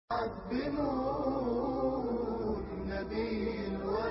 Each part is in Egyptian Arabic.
بنور نبي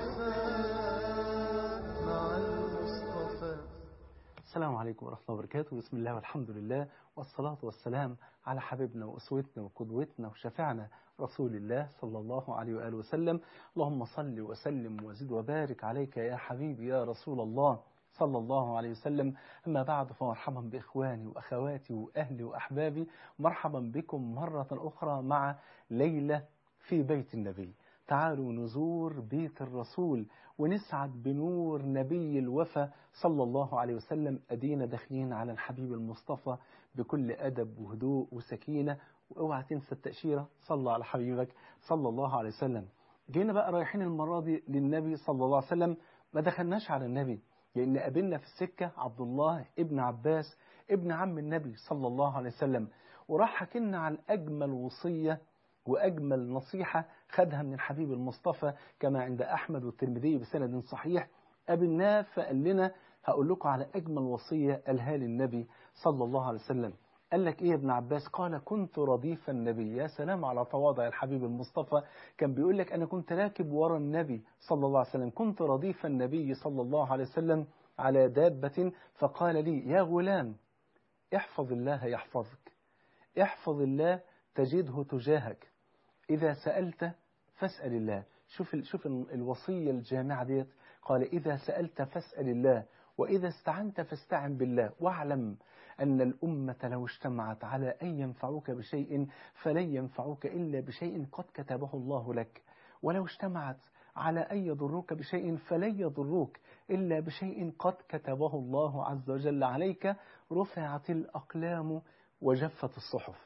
الوفاء مع المصطفى السلام عليكم ورحمة الله وبركاته بسم الله والحمد لله والصلاة والسلام على حبيبنا وأسوتنا وقدوتنا وشفعنا رسول الله صلى الله عليه وآله وسلم اللهم صل وسلم وزد وبارك عليك يا حبيبي يا رسول الله صلى الله عليه وسلم أما بعد فمرحبا بإخواني وأخواتي وأهلي وأحبابي مرحبا بكم مرة أخرى مع ليلة في بيت النبي تعالوا نزور بيت الرسول ونسعد بنور نبي الوفا صلى الله عليه وسلم أدينا داخلين على الحبيب المصطفى بكل أدب وهدوء وسكينة واوعى تنسى التأشيرة صلى على حبيبك صلى الله عليه وسلم جينا بقى رايحين المرة دي للنبي صلى الله عليه وسلم ما دخلناش على النبي لأن قابلنا في السكة عبد الله ابن عباس ابن عم النبي صلى الله عليه وسلم وراح حكينا عن أجمل وصية وأجمل نصيحة خدها من الحبيب المصطفى كما عند أحمد والترمذي بسند صحيح قابلناه فقال لنا هقول لكم على أجمل وصية قالها للنبي صلى الله عليه وسلم قال لك إيه يا ابن عباس قال كنت رديف النبي يا سلام على تواضع الحبيب المصطفى كان بيقول لك أنا كنت راكب ورا النبي صلى الله عليه وسلم كنت رديف النبي صلى الله عليه وسلم على دابة فقال لي يا غلام احفظ الله يحفظك احفظ الله تجده تجاهك إذا سألت فاسأل الله شوف شوف الوصية الجامعة ديت قال إذا سألت فاسأل الله وإذا استعنت فاستعن بالله واعلم أن الأمة لو اجتمعت على أن ينفعوك بشيء فلن ينفعوك إلا بشيء قد كتبه الله لك ولو اجتمعت على أن يضروك بشيء فلن يضروك إلا بشيء قد كتبه الله عز وجل عليك رفعت الأقلام وجفت الصحف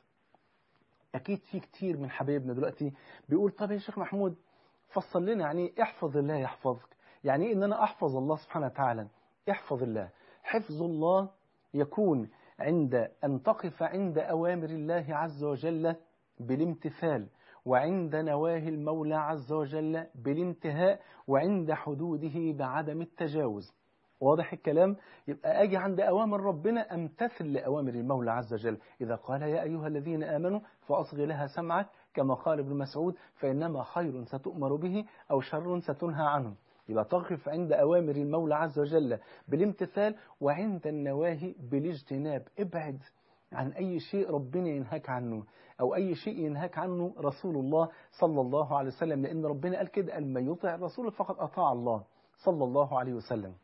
أكيد في كتير من حبايبنا دلوقتي بيقول طب يا شيخ محمود فصل لنا يعني احفظ الله يحفظك يعني إيه إن أنا أحفظ الله سبحانه وتعالى احفظ الله حفظ الله يكون عند أن تقف عند أوامر الله عز وجل بالامتثال وعند نواهي المولى عز وجل بالانتهاء وعند حدوده بعدم التجاوز واضح الكلام يبقى أجي عند أوامر ربنا أمتثل لأوامر المولى عز وجل إذا قال يا أيها الذين آمنوا فأصغ لها سمعك كما قال ابن مسعود فإنما خير ستؤمر به أو شر ستنهى عنه يبقى تقف عند أوامر المولى عز وجل بالامتثال وعند النواهي بالاجتناب ابعد عن أي شيء ربنا ينهاك عنه أو أي شيء ينهاك عنه رسول الله صلى الله عليه وسلم لأن ربنا قال كده أن من يطع الرسول فقد أطاع الله صلى الله عليه وسلم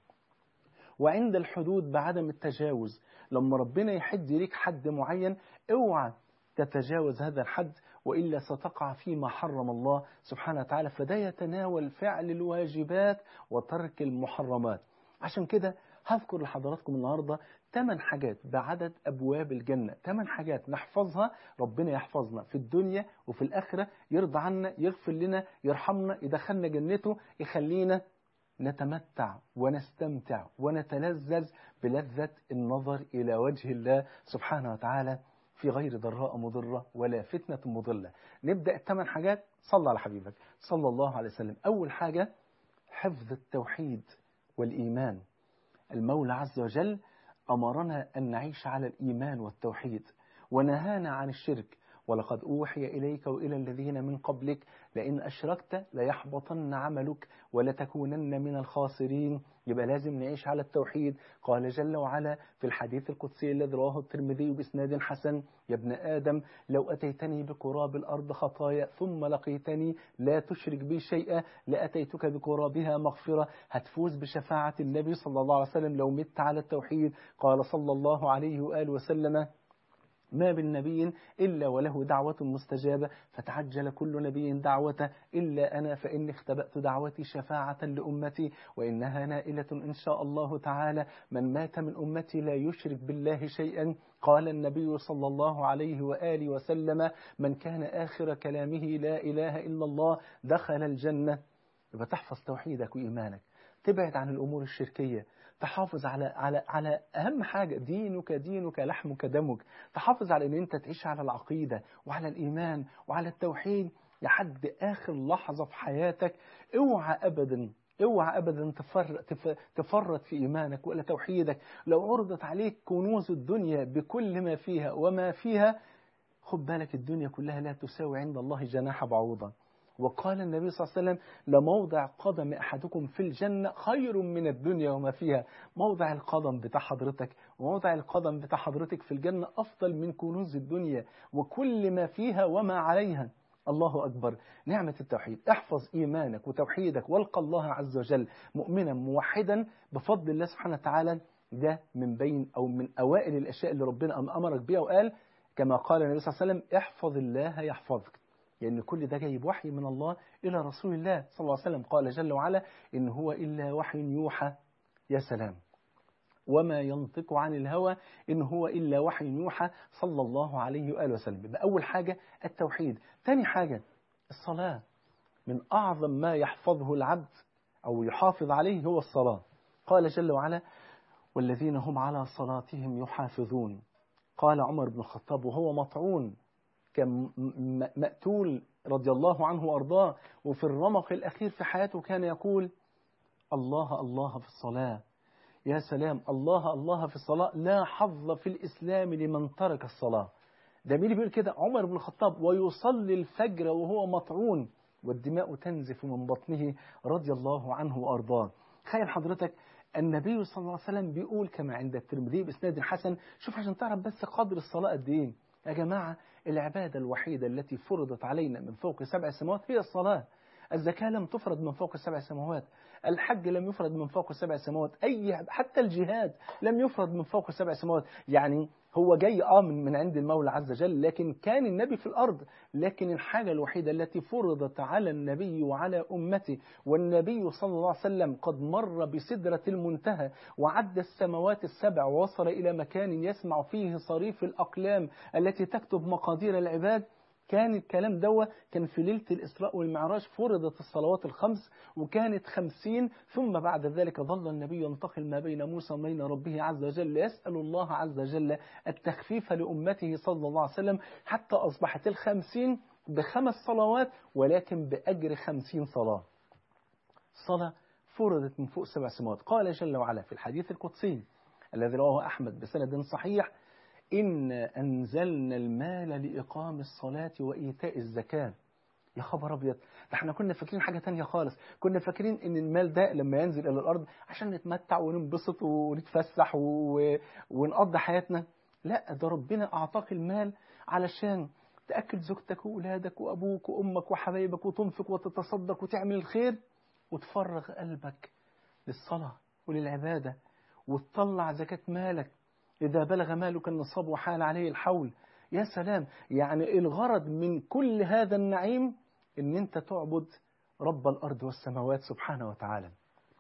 وعند الحدود بعدم التجاوز لما ربنا يحد ليك حد معين اوعى تتجاوز هذا الحد وإلا ستقع فيما حرم الله سبحانه وتعالى فده يتناول فعل الواجبات وترك المحرمات عشان كده هذكر لحضراتكم النهاردة ثمان حاجات بعدد أبواب الجنة ثمان حاجات نحفظها ربنا يحفظنا في الدنيا وفي الآخرة يرضى عنا يغفر لنا يرحمنا يدخلنا جنته يخلينا نتمتع ونستمتع ونتلذذ بلذة النظر إلى وجه الله سبحانه وتعالى في غير ضراء مضرة ولا فتنة مضلة نبدأ الثمان حاجات صلى على حبيبك صلى الله عليه وسلم أول حاجة حفظ التوحيد والإيمان المولى عز وجل أمرنا أن نعيش على الإيمان والتوحيد ونهانا عن الشرك ولقد أوحي إليك وإلى الذين من قبلك لئن أشركت ليحبطن عملك ولتكونن من الخاسرين يبقى لازم نعيش على التوحيد قال جل وعلا في الحديث القدسي الذي رواه الترمذي بإسناد حسن يا ابن آدم لو أتيتني بقراب الأرض خطايا ثم لقيتني لا تشرك بي شيئا لأتيتك بقرابها مغفرة هتفوز بشفاعة النبي صلى الله عليه وسلم لو مت على التوحيد قال صلى الله عليه وآله وسلم ما من نبي إلا وله دعوة مستجابة فتعجل كل نبي دعوته إلا أنا فإني اختبأت دعوتي شفاعة لأمتي وإنها نائلة إن شاء الله تعالى من مات من أمتي لا يشرك بالله شيئا قال النبي صلى الله عليه وآله وسلم من كان آخر كلامه لا إله إلا الله دخل الجنة يبقى تحفظ توحيدك وإيمانك تبعد عن الأمور الشركية تحافظ على على على أهم حاجة دينك دينك لحمك دمك تحافظ على أن أنت تعيش على العقيدة وعلى الإيمان وعلى التوحيد لحد آخر لحظة في حياتك اوعى أبدا اوعى ابدا تفرط, تفرط في ايمانك ولا توحيدك لو عرضت عليك كنوز الدنيا بكل ما فيها وما فيها خد بالك الدنيا كلها لا تساوي عند الله جناح بعوضة وقال النبي صلى الله عليه وسلم لموضع قدم أحدكم في الجنة خير من الدنيا وما فيها موضع القدم بتاع حضرتك وموضع القدم بتاع حضرتك في الجنة أفضل من كنوز الدنيا وكل ما فيها وما عليها الله أكبر نعمة التوحيد احفظ إيمانك وتوحيدك والقى الله عز وجل مؤمنا موحدا بفضل الله سبحانه وتعالى ده من بين أو من أوائل الأشياء اللي ربنا أمرك بها وقال كما قال النبي صلى الله عليه وسلم احفظ الله يحفظك لأن يعني كل ده جايب وحي من الله إلى رسول الله صلى الله عليه وسلم قال جل وعلا إن هو إلا وحي يوحى يا سلام وما ينطق عن الهوى إن هو إلا وحي يوحى صلى الله عليه وآله وسلم يبقى أول حاجة التوحيد ثاني حاجة الصلاة من أعظم ما يحفظه العبد أو يحافظ عليه هو الصلاة قال جل وعلا والذين هم على صلاتهم يحافظون قال عمر بن الخطاب وهو مطعون كان مأتول رضي الله عنه وأرضاه وفي الرمق الأخير في حياته كان يقول الله الله في الصلاة يا سلام الله الله في الصلاة لا حظ في الإسلام لمن ترك الصلاة ده مين بيقول كده عمر بن الخطاب ويصلي الفجر وهو مطعون والدماء تنزف من بطنه رضي الله عنه وأرضاه تخيل حضرتك النبي صلى الله عليه وسلم بيقول كما عند الترمذي بإسناد حسن شوف عشان تعرف بس قدر الصلاة قد إيه يا جماعة العبادة الوحيدة التي فرضت علينا من فوق سبع سماوات هي الصلاة الزكاة لم تفرض من فوق سبع سماوات الحج لم يفرض من فوق سبع سماوات أي حتى الجهاد لم يفرض من فوق سبع سماوات يعني هو جاي آه من, من عند المولى عز وجل لكن كان النبي في الأرض لكن الحاجة الوحيدة التي فرضت على النبي وعلى أمته والنبي صلى الله عليه وسلم قد مر بسدرة المنتهى وعد السماوات السبع ووصل إلى مكان يسمع فيه صريف الأقلام التي تكتب مقادير العباد كان الكلام دوا كان في ليلة الإسراء والمعراج فرضت الصلوات الخمس وكانت خمسين ثم بعد ذلك ظل النبي ينتقل ما بين موسى وبين ربه عز وجل يسأل الله عز وجل التخفيف لأمته صلى الله عليه وسلم حتى أصبحت الخمسين بخمس صلوات ولكن بأجر خمسين صلاة صلاة فرضت من فوق سبع سماوات قال جل وعلا في الحديث القدسي الذي رواه أحمد بسند صحيح إن أنزلنا المال لإقام الصلاة وإيتاء الزكاة يا خبر أبيض ده احنا كنا فاكرين حاجة تانية خالص كنا فاكرين إن المال ده لما ينزل إلى الأرض عشان نتمتع وننبسط ونتفسح و... ونقضي حياتنا لا ده ربنا أعطاك المال علشان تأكل زوجتك وأولادك وأبوك وأمك وحبايبك وتنفق وتتصدق وتعمل الخير وتفرغ قلبك للصلاة وللعبادة وتطلع زكاة مالك إذا بلغ مالك النصاب وحال عليه الحول يا سلام يعني الغرض من كل هذا النعيم ان انت تعبد رب الأرض والسماوات سبحانه وتعالى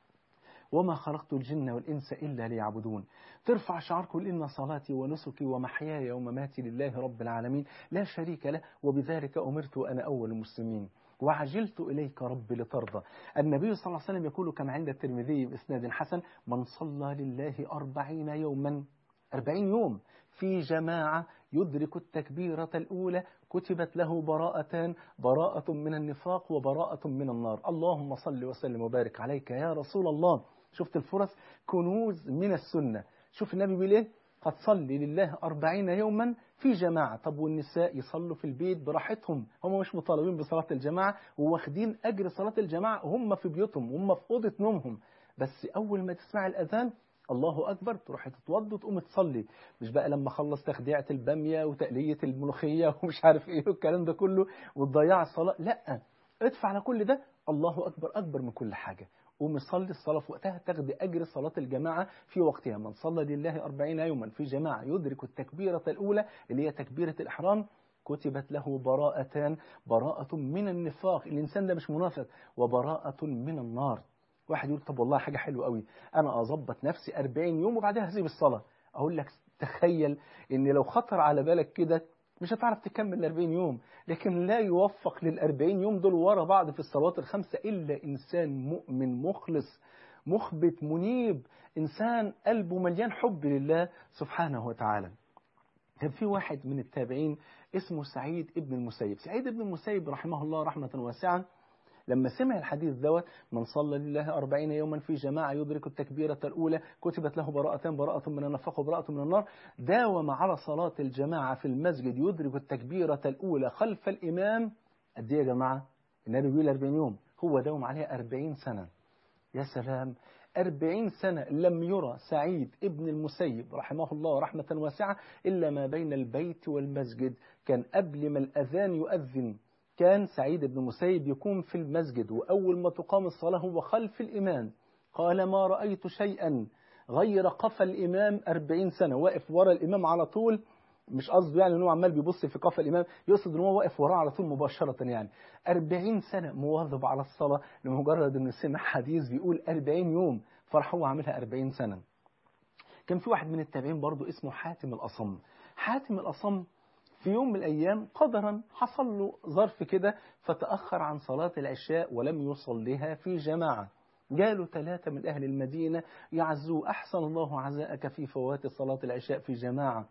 وما خلقت الجن والإنس إلا ليعبدون ترفع شعار قل إن صلاتي ونسكي ومحياي ومماتي لله رب العالمين لا شريك له وبذلك أمرت أنا أول المسلمين وعجلت إليك رب لترضى النبي صلى الله عليه وسلم يقول كما عند الترمذي بإسناد حسن من صلى لله أربعين يوما أربعين يوم في جماعة يدرك التكبيرة الأولى كتبت له براءتان براءة من النفاق وبراءة من النار اللهم صل وسلم وبارك عليك يا رسول الله شفت الفرص كنوز من السنة شوف النبي بيقول ايه قد صلي لله أربعين يوما في جماعة طب والنساء يصلوا في البيت براحتهم هم مش مطالبين بصلاة الجماعة وواخدين أجر صلاة الجماعة هم في بيوتهم هم في أوضة نومهم بس أول ما تسمع الأذان الله أكبر تروح تتوضى وتقوم تصلي مش بقى لما خلص تخديعة البامية وتقلية الملوخية ومش عارف ايه والكلام ده كله وتضيع الصلاة لا ادفع على كل ده الله أكبر أكبر من كل حاجة قوم صلي الصلاة في وقتها تاخد أجر صلاة الجماعة في وقتها من صلى لله أربعين يوما في جماعة يدرك التكبيرة الأولى اللي هي تكبيرة الإحرام كتبت له براءتان براءة من النفاق الإنسان ده مش منافق وبراءة من النار واحد يقول طب والله حاجة حلوة قوي أنا أظبط نفسي 40 يوم وبعدها هسيب الصلاة أقول لك تخيل إن لو خطر على بالك كده مش هتعرف تكمل ال 40 يوم لكن لا يوفق لل 40 يوم دول ورا بعض في الصلوات الخمسة إلا إنسان مؤمن مخلص مخبت منيب إنسان قلبه مليان حب لله سبحانه وتعالى كان في واحد من التابعين اسمه سعيد ابن المسيب سعيد ابن المسيب رحمه الله رحمة واسعة لما سمع الحديث دوت من صلى لله أربعين يوما في جماعة يدرك التكبيرة الأولى كتبت له براءتان براءة من النفاق وبراءة من النار داوم على صلاة الجماعة في المسجد يدرك التكبيرة الأولى خلف الإمام قد إيه يا جماعة النبي بيقول 40 يوم هو داوم عليها 40 سنة يا سلام أربعين سنة لم يرى سعيد ابن المسيب رحمه الله رحمة واسعة إلا ما بين البيت والمسجد كان قبل ما الأذان يؤذن كان سعيد بن المسيب يكون في المسجد وأول ما تقام الصلاة هو خلف الإمام قال ما رأيت شيئا غير قفا الإمام أربعين سنة واقف ورا الإمام على طول مش قصده يعني ان هو عمال بيبص في قفا الامام يقصد ان هو واقف وراه على طول مباشره يعني 40 سنه مواظب على الصلاه لمجرد انه سمع حديث بيقول 40 يوم فراح هو عاملها 40 سنه كان في واحد من التابعين برضه اسمه حاتم الاصم حاتم الاصم في يوم من الأيام قدرا حصل له ظرف كده فتأخر عن صلاة العشاء ولم يصليها في جماعة جاله ثلاثة من أهل المدينة يعزوه أحسن الله عزاءك في فوات صلاة العشاء في جماعة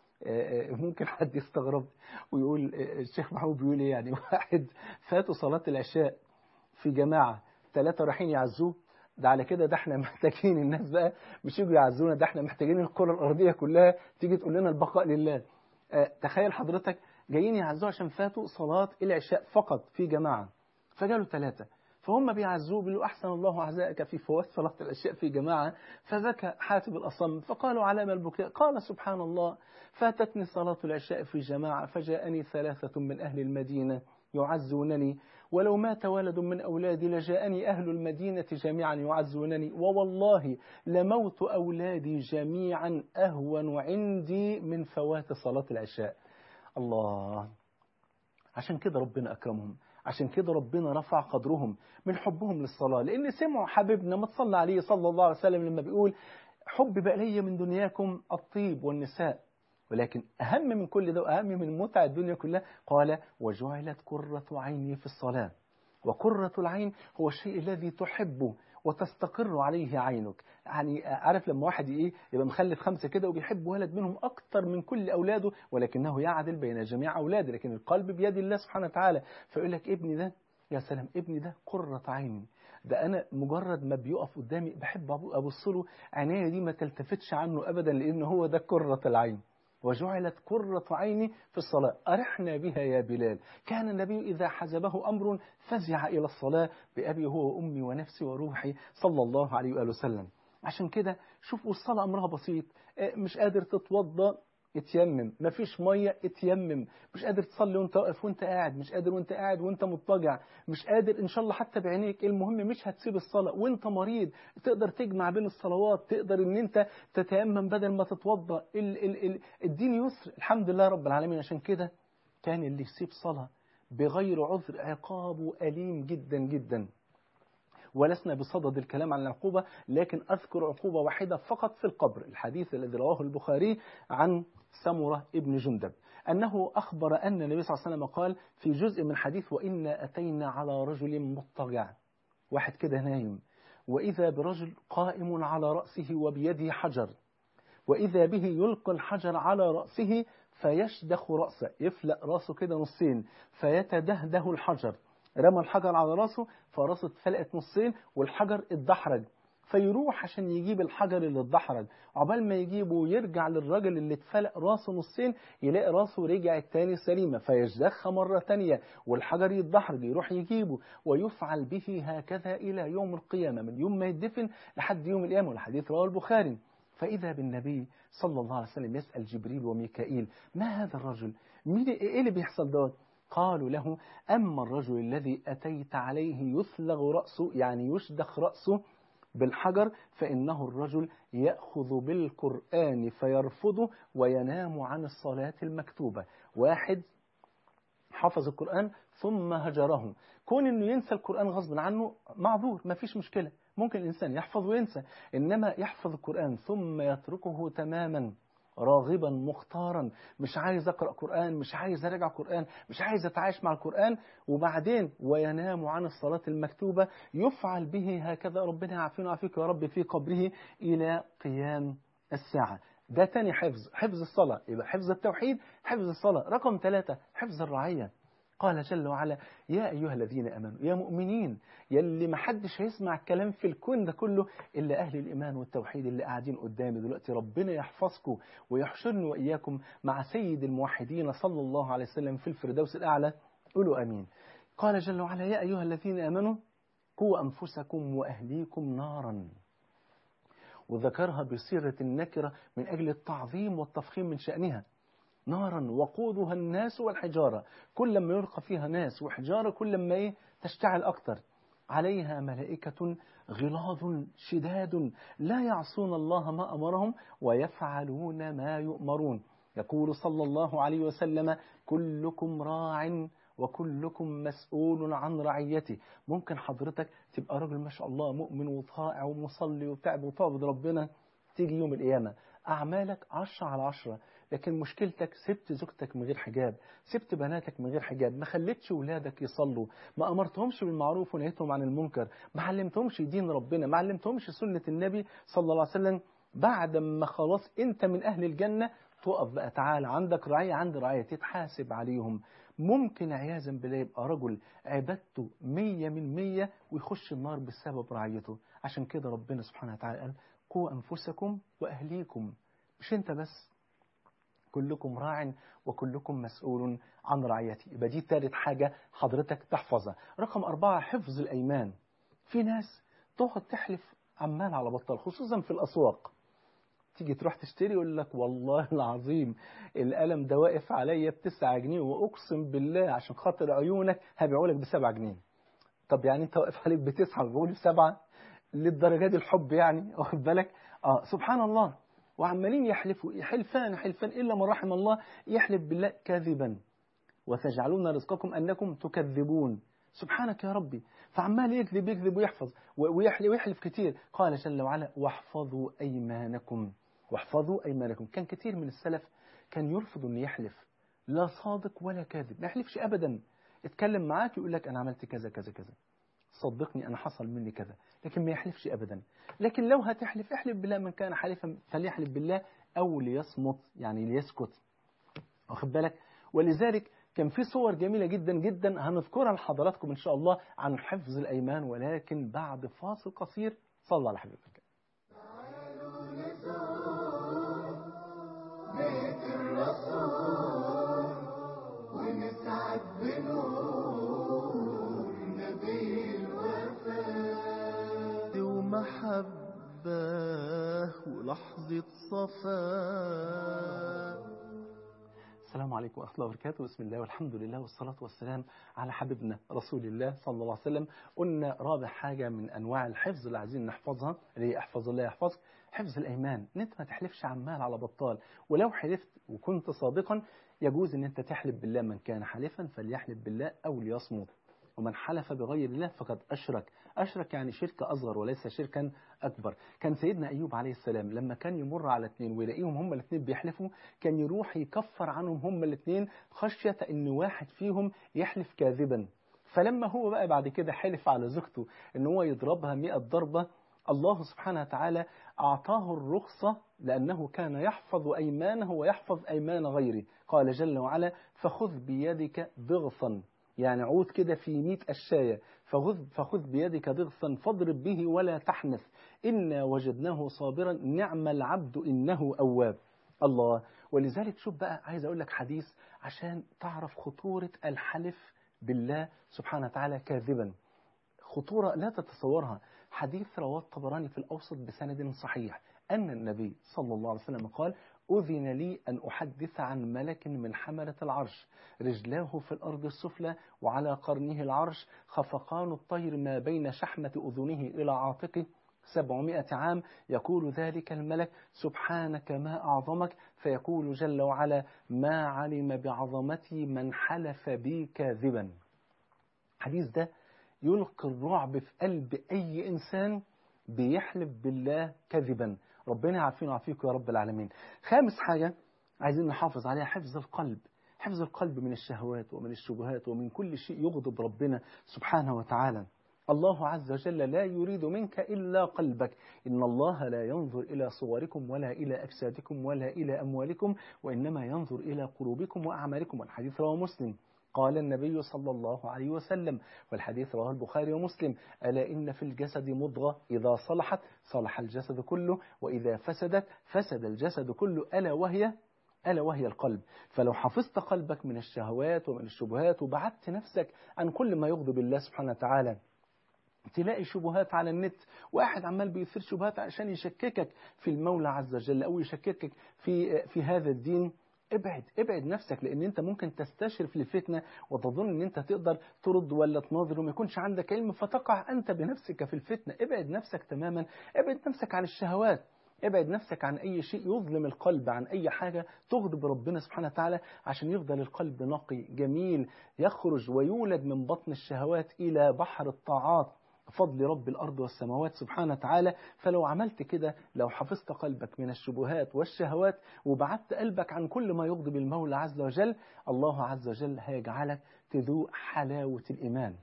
ممكن حد يستغرب ويقول الشيخ محمود بيقول ايه يعني واحد فاتوا صلاة العشاء في جماعة ثلاثة رايحين يعزوه ده على كده ده احنا محتاجين الناس بقى مش يجوا يعزونا ده احنا محتاجين الكرة الأرضية كلها تيجي تقول لنا البقاء لله اه تخيل حضرتك جايين يعزوه عشان فاتوا صلاة العشاء فقط في جماعة فجالوا ثلاثة فهم بيعزوه بيقولوا أحسن الله عزائك في فوات صلاة العشاء في جماعة فبكى حاتم الأصم فقالوا على ما البكاء قال سبحان الله فاتتني صلاة العشاء في جماعة فجاءني ثلاثة من أهل المدينة يعزونني ولو مات ولد من أولادي لجاءني أهل المدينة جميعا يعزونني ووالله لموت أولادي جميعا أهون عندي من فوات صلاة العشاء الله عشان كده ربنا أكرمهم عشان كده ربنا رفع قدرهم من حبهم للصلاة لأن سمعوا حبيبنا ما تصلى عليه صلى الله عليه وسلم لما بيقول حب بقى من دنياكم الطيب والنساء ولكن أهم من كل ده وأهم من متع الدنيا كلها قال وجعلت قرة عيني في الصلاة وقرة العين هو الشيء الذي تحبه وتستقر عليه عينك يعني عارف لما واحد ايه يبقى مخلف خمسة كده وبيحب ولد منهم أكتر من كل أولاده ولكنه يعدل بين جميع أولاده لكن القلب بيد الله سبحانه وتعالى فيقول لك ابني ده يا سلام ابني ده قرة عيني ده أنا مجرد ما بيقف قدامي بحب أبص له عينيا دي ما تلتفتش عنه أبدا لأن هو ده قرة العين وجعلت قرة عيني في الصلاة أرحنا بها يا بلال كان النبي إذا حزبه أمر فزع إلى الصلاة بأبي هو وأمي ونفسي وروحي صلى الله عليه وآله وسلم عشان كده شوفوا الصلاة أمرها بسيط مش قادر تتوضى اتيمم مفيش ميه اتيمم مش قادر تصلي وانت واقف وانت قاعد مش قادر وانت قاعد وانت مضطجع مش قادر ان شاء الله حتى بعينيك المهم مش هتسيب الصلاه وانت مريض تقدر تجمع بين الصلوات تقدر ان انت تتيمم بدل ما تتوضا ال ال ال الدين يسر الحمد لله رب العالمين عشان كده كان اللي يسيب صلاه بغير عذر عقابه اليم جدا جدا ولسنا بصدد الكلام عن العقوبة لكن أذكر عقوبة واحدة فقط في القبر الحديث الذي رواه البخاري عن سمرة ابن جندب أنه أخبر أن النبي صلى الله عليه وسلم قال في جزء من حديث وإنا أتينا على رجل مضطجع واحد كده نايم وإذا برجل قائم على رأسه وبيده حجر وإذا به يلقي الحجر على رأسه فيشدخ رأسه يفلق رأسه كده نصين فيتدهده الحجر رمى الحجر على راسه فراسه اتفلقت نصين والحجر اتدحرج فيروح عشان يجيب الحجر اللي اتدحرج عقبال ما يجيبه ويرجع للراجل اللي اتفلق راسه نصين يلاقي راسه رجع التاني سليمة فيجدخها مرة تانية والحجر يتدحرج يروح يجيبه ويفعل به هكذا إلى يوم القيامة من يوم ما يدفن لحد يوم القيامة والحديث رواه البخاري فإذا بالنبي صلى الله عليه وسلم يسأل جبريل وميكائيل ما هذا الرجل مين إيه اللي بيحصل دوت قالوا له أما الرجل الذي أتيت عليه يثلغ رأسه يعني يشدخ رأسه بالحجر فإنه الرجل يأخذ بالقرآن فيرفضه وينام عن الصلاة المكتوبة واحد حفظ القرآن ثم هجره كون أنه ينسى القرآن غصب عنه معذور ما فيش مشكلة ممكن الإنسان يحفظ وينسى إنما يحفظ القرآن ثم يتركه تماما راغبا مختارا مش عايز اقرا قران مش عايز اراجع قران مش عايز اتعايش مع القران وبعدين وينام عن الصلاه المكتوبه يفعل به هكذا ربنا يعافينا ويعافيك يا رب في قبره الى قيام الساعه ده تاني حفظ حفظ الصلاه يبقى حفظ التوحيد حفظ الصلاه رقم ثلاثة حفظ الرعيه قال جل وعلا يا أيها الذين أمنوا يا مؤمنين يلي ما حدش هيسمع الكلام في الكون ده كله إلا أهل الإيمان والتوحيد اللي قاعدين قدامي دلوقتي ربنا يحفظكم ويحشرني وإياكم مع سيد الموحدين صلى الله عليه وسلم في الفردوس الأعلى قولوا أمين قال جل وعلا يا أيها الذين آمنوا قوا أنفسكم وأهليكم نارا وذكرها بصيغة النكرة من أجل التعظيم والتفخيم من شأنها نارا وقودها الناس والحجارة كل ما يلقى فيها ناس وحجارة كل ما إيه تشتعل أكتر عليها ملائكة غلاظ شداد لا يعصون الله ما أمرهم ويفعلون ما يؤمرون يقول صلى الله عليه وسلم كلكم راع وكلكم مسؤول عن رعيته ممكن حضرتك تبقى راجل ما شاء الله مؤمن وطائع ومصلي وتعب وتعبد ربنا تيجي يوم القيامة أعمالك عشرة على عشرة لكن مشكلتك سبت زوجتك من غير حجاب سبت بناتك من غير حجاب ما خليتش ولادك يصلوا ما أمرتهمش بالمعروف ونهيتهم عن المنكر ما علمتهمش دين ربنا ما علمتهمش سنة النبي صلى الله عليه وسلم بعد ما خلاص انت من أهل الجنة تقف بقى تعالى عندك رعية عند رعية تتحاسب عليهم ممكن عياذا بالله يبقى رجل عبادته مية من مية ويخش النار بسبب رعيته عشان كده ربنا سبحانه وتعالى قال قوا أنفسكم وأهليكم مش انت بس كلكم راع وكلكم مسؤول عن رعيته يبقى دي تالت حاجة حضرتك تحفظها رقم أربعة حفظ الأيمان في ناس تقعد تحلف عمال على بطال خصوصا في الأسواق تيجي تروح تشتري يقول لك والله العظيم القلم ده واقف عليا بتسعة جنيه وأقسم بالله عشان خاطر عيونك هبيعه لك بسبعة جنيه طب يعني انت واقف عليك بتسعة وبقول بسبعة للدرجة دي الحب يعني واخد بالك اه سبحان الله وعمالين يحلفوا حلفان حلفان إلا من رحم الله يحلف بالله كاذبا وتجعلون رزقكم أنكم تكذبون سبحانك يا ربي فعمال يكذب يكذب ويحفظ ويحلف, ويحلف كتير قال جل وعلا واحفظوا أيمانكم واحفظوا أيمانكم كان كتير من السلف كان يرفض أن يحلف لا صادق ولا كاذب ما يحلفش أبدا اتكلم معاك يقول لك أنا عملت كذا كذا كذا صدقني أنا حصل مني كذا لكن ما يحلفش أبدا لكن لو هتحلف احلف بالله من كان حالفا فليحلف بالله أو ليصمت يعني ليسكت واخد بالك ولذلك كان في صور جميلة جدا جدا هنذكرها لحضراتكم إن شاء الله عن حفظ الأيمان ولكن بعد فاصل قصير صلى على حبيبك بيت الرسول ونسعد بنور نبي الوفاء ومحبة ولحظة صفاء السلام عليكم ورحمة الله وبركاته بسم الله والحمد لله والصلاة والسلام على حبيبنا رسول الله صلى الله عليه وسلم قلنا رابع حاجة من أنواع الحفظ اللي عايزين نحفظها اللي هي احفظ الله يحفظك حفظ الأيمان إن أنت ما تحلفش عمال على بطال ولو حلفت وكنت صادقا يجوز إن أنت تحلف بالله من كان حالفا فليحلف بالله أو ليصمت ومن حلف بغير الله فقد أشرك أشرك يعني شرك أصغر وليس شركا أكبر كان سيدنا أيوب عليه السلام لما كان يمر على اثنين ويلاقيهم هم الاثنين بيحلفوا كان يروح يكفر عنهم هم الاثنين خشية أن واحد فيهم يحلف كاذبا فلما هو بقى بعد كده حلف على زوجته أن هو يضربها مئة ضربة الله سبحانه وتعالى أعطاه الرخصة لأنه كان يحفظ أيمانه ويحفظ أيمان غيره قال جل وعلا فخذ بيدك ضغصا يعني عود كده في مئة الشاية فخذ, فخذ بيدك ضغثا فاضرب به ولا تحنث إنا وجدناه صابرا نعم العبد إنه أواب الله ولذلك شوف بقى عايز أقول لك حديث عشان تعرف خطورة الحلف بالله سبحانه وتعالى كاذبا خطورة لا تتصورها حديث رواه الطبراني في الأوسط بسند صحيح أن النبي صلى الله عليه وسلم قال أذن لي أن أحدث عن ملك من حملة العرش رجلاه في الأرض السفلى وعلى قرنه العرش خفقان الطير ما بين شحمة أذنه إلى عاتقه سبعمائة عام يقول ذلك الملك سبحانك ما أعظمك فيقول جل وعلا ما علم بعظمتي من حلف بي كاذبا الحديث ده يلقي الرعب في قلب أي إنسان بيحلف بالله كذبا ربنا يعافينا ويعافيكم يا رب العالمين خامس حاجة عايزين نحافظ عليها حفظ القلب حفظ القلب من الشهوات ومن الشبهات ومن كل شيء يغضب ربنا سبحانه وتعالى الله عز وجل لا يريد منك إلا قلبك إن الله لا ينظر إلى صوركم ولا إلى أجسادكم ولا إلى أموالكم وإنما ينظر إلى قلوبكم وأعمالكم والحديث رواه مسلم قال النبي صلى الله عليه وسلم والحديث رواه البخاري ومسلم ألا إن في الجسد مضغة إذا صلحت صلح الجسد كله وإذا فسدت فسد الجسد كله ألا وهي ألا وهي القلب فلو حفظت قلبك من الشهوات ومن الشبهات وبعدت نفسك عن كل ما يغضب الله سبحانه وتعالى تلاقي شبهات على النت واحد عمال بيثير شبهات عشان يشككك في المولى عز وجل أو يشككك في في هذا الدين ابعد ابعد نفسك لان انت ممكن تستشرف لفتنه وتظن ان انت تقدر ترد ولا تناظر وما يكونش عندك علم فتقع انت بنفسك في الفتنه ابعد نفسك تماما ابعد نفسك عن الشهوات ابعد نفسك عن أي شيء يظلم القلب عن أي حاجة تغضب ربنا سبحانه وتعالى عشان يفضل القلب نقي جميل يخرج ويولد من بطن الشهوات إلى بحر الطاعات فضل رب الأرض والسماوات سبحانه وتعالى فلو عملت كده لو حفظت قلبك من الشبهات والشهوات وبعدت قلبك عن كل ما يغضب المولى عز وجل الله عز وجل هيجعلك تذوق حلاوة الإيمان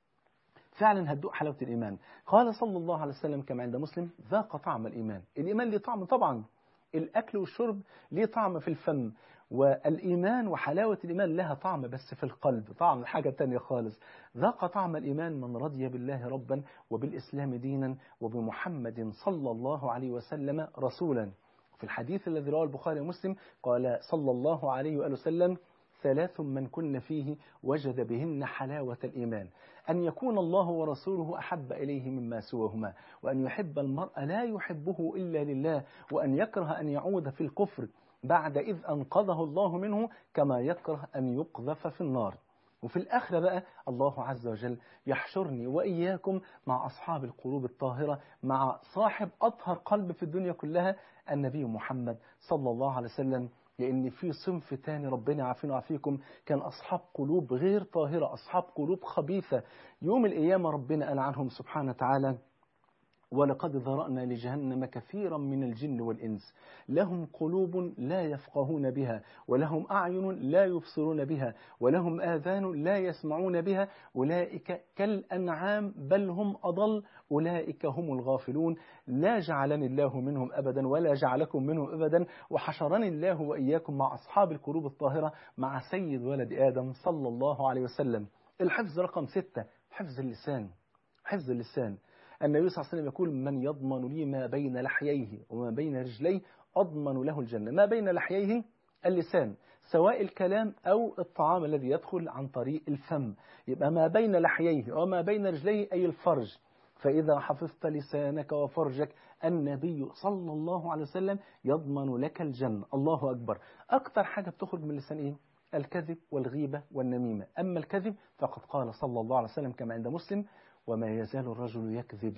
فعلا هتدوق حلاوة الإيمان قال صلى الله عليه وسلم كما عند مسلم ذاق طعم الإيمان الإيمان ليه طعم طبعا الأكل والشرب ليه طعم في الفم والإيمان وحلاوة الإيمان لها طعم بس في القلب طعم حاجة تانية خالص ذاق طعم الإيمان من رضي بالله ربا وبالإسلام دينا وبمحمد صلى الله عليه وسلم رسولا في الحديث الذي رواه البخاري ومسلم قال صلى الله عليه وآله وسلم ثلاث من كن فيه وجد بهن حلاوة الإيمان أن يكون الله ورسوله أحب إليه مما سواهما وأن يحب المرء لا يحبه إلا لله وأن يكره أن يعود في الكفر بعد إذ أنقذه الله منه كما يكره أن يقذف في النار وفي الآخرة بقى الله عز وجل يحشرني وإياكم مع أصحاب القلوب الطاهرة مع صاحب أطهر قلب في الدنيا كلها النبي محمد صلى الله عليه وسلم لأن في صنف تاني ربنا يعافينا ويعافيكم كان أصحاب قلوب غير طاهرة أصحاب قلوب خبيثة يوم القيامة ربنا قال عنهم سبحانه وتعالى ولقد ذرأنا لجهنم كثيرا من الجن والإنس لهم قلوب لا يفقهون بها ولهم أعين لا يبصرون بها ولهم آذان لا يسمعون بها أولئك كالأنعام بل هم أضل أولئك هم الغافلون لا جعلني الله منهم أبدا ولا جعلكم منهم أبدا وحشرني الله وإياكم مع أصحاب القلوب الطاهرة مع سيد ولد آدم صلى الله عليه وسلم الحفظ رقم ستة حفظ اللسان حفظ اللسان النبي صلى الله عليه وسلم يقول من يضمن لي ما بين لحييه وما بين رجليه أضمن له الجنة ما بين لحييه اللسان سواء الكلام أو الطعام الذي يدخل عن طريق الفم يبقى ما بين لحييه وما بين رجليه أي الفرج فإذا حفظت لسانك وفرجك النبي صلى الله عليه وسلم يضمن لك الجنة الله أكبر أكتر حاجة بتخرج من اللسان إيه؟ الكذب والغيبة والنميمة أما الكذب فقد قال صلى الله عليه وسلم كما عند مسلم وما يزال الرجل يكذب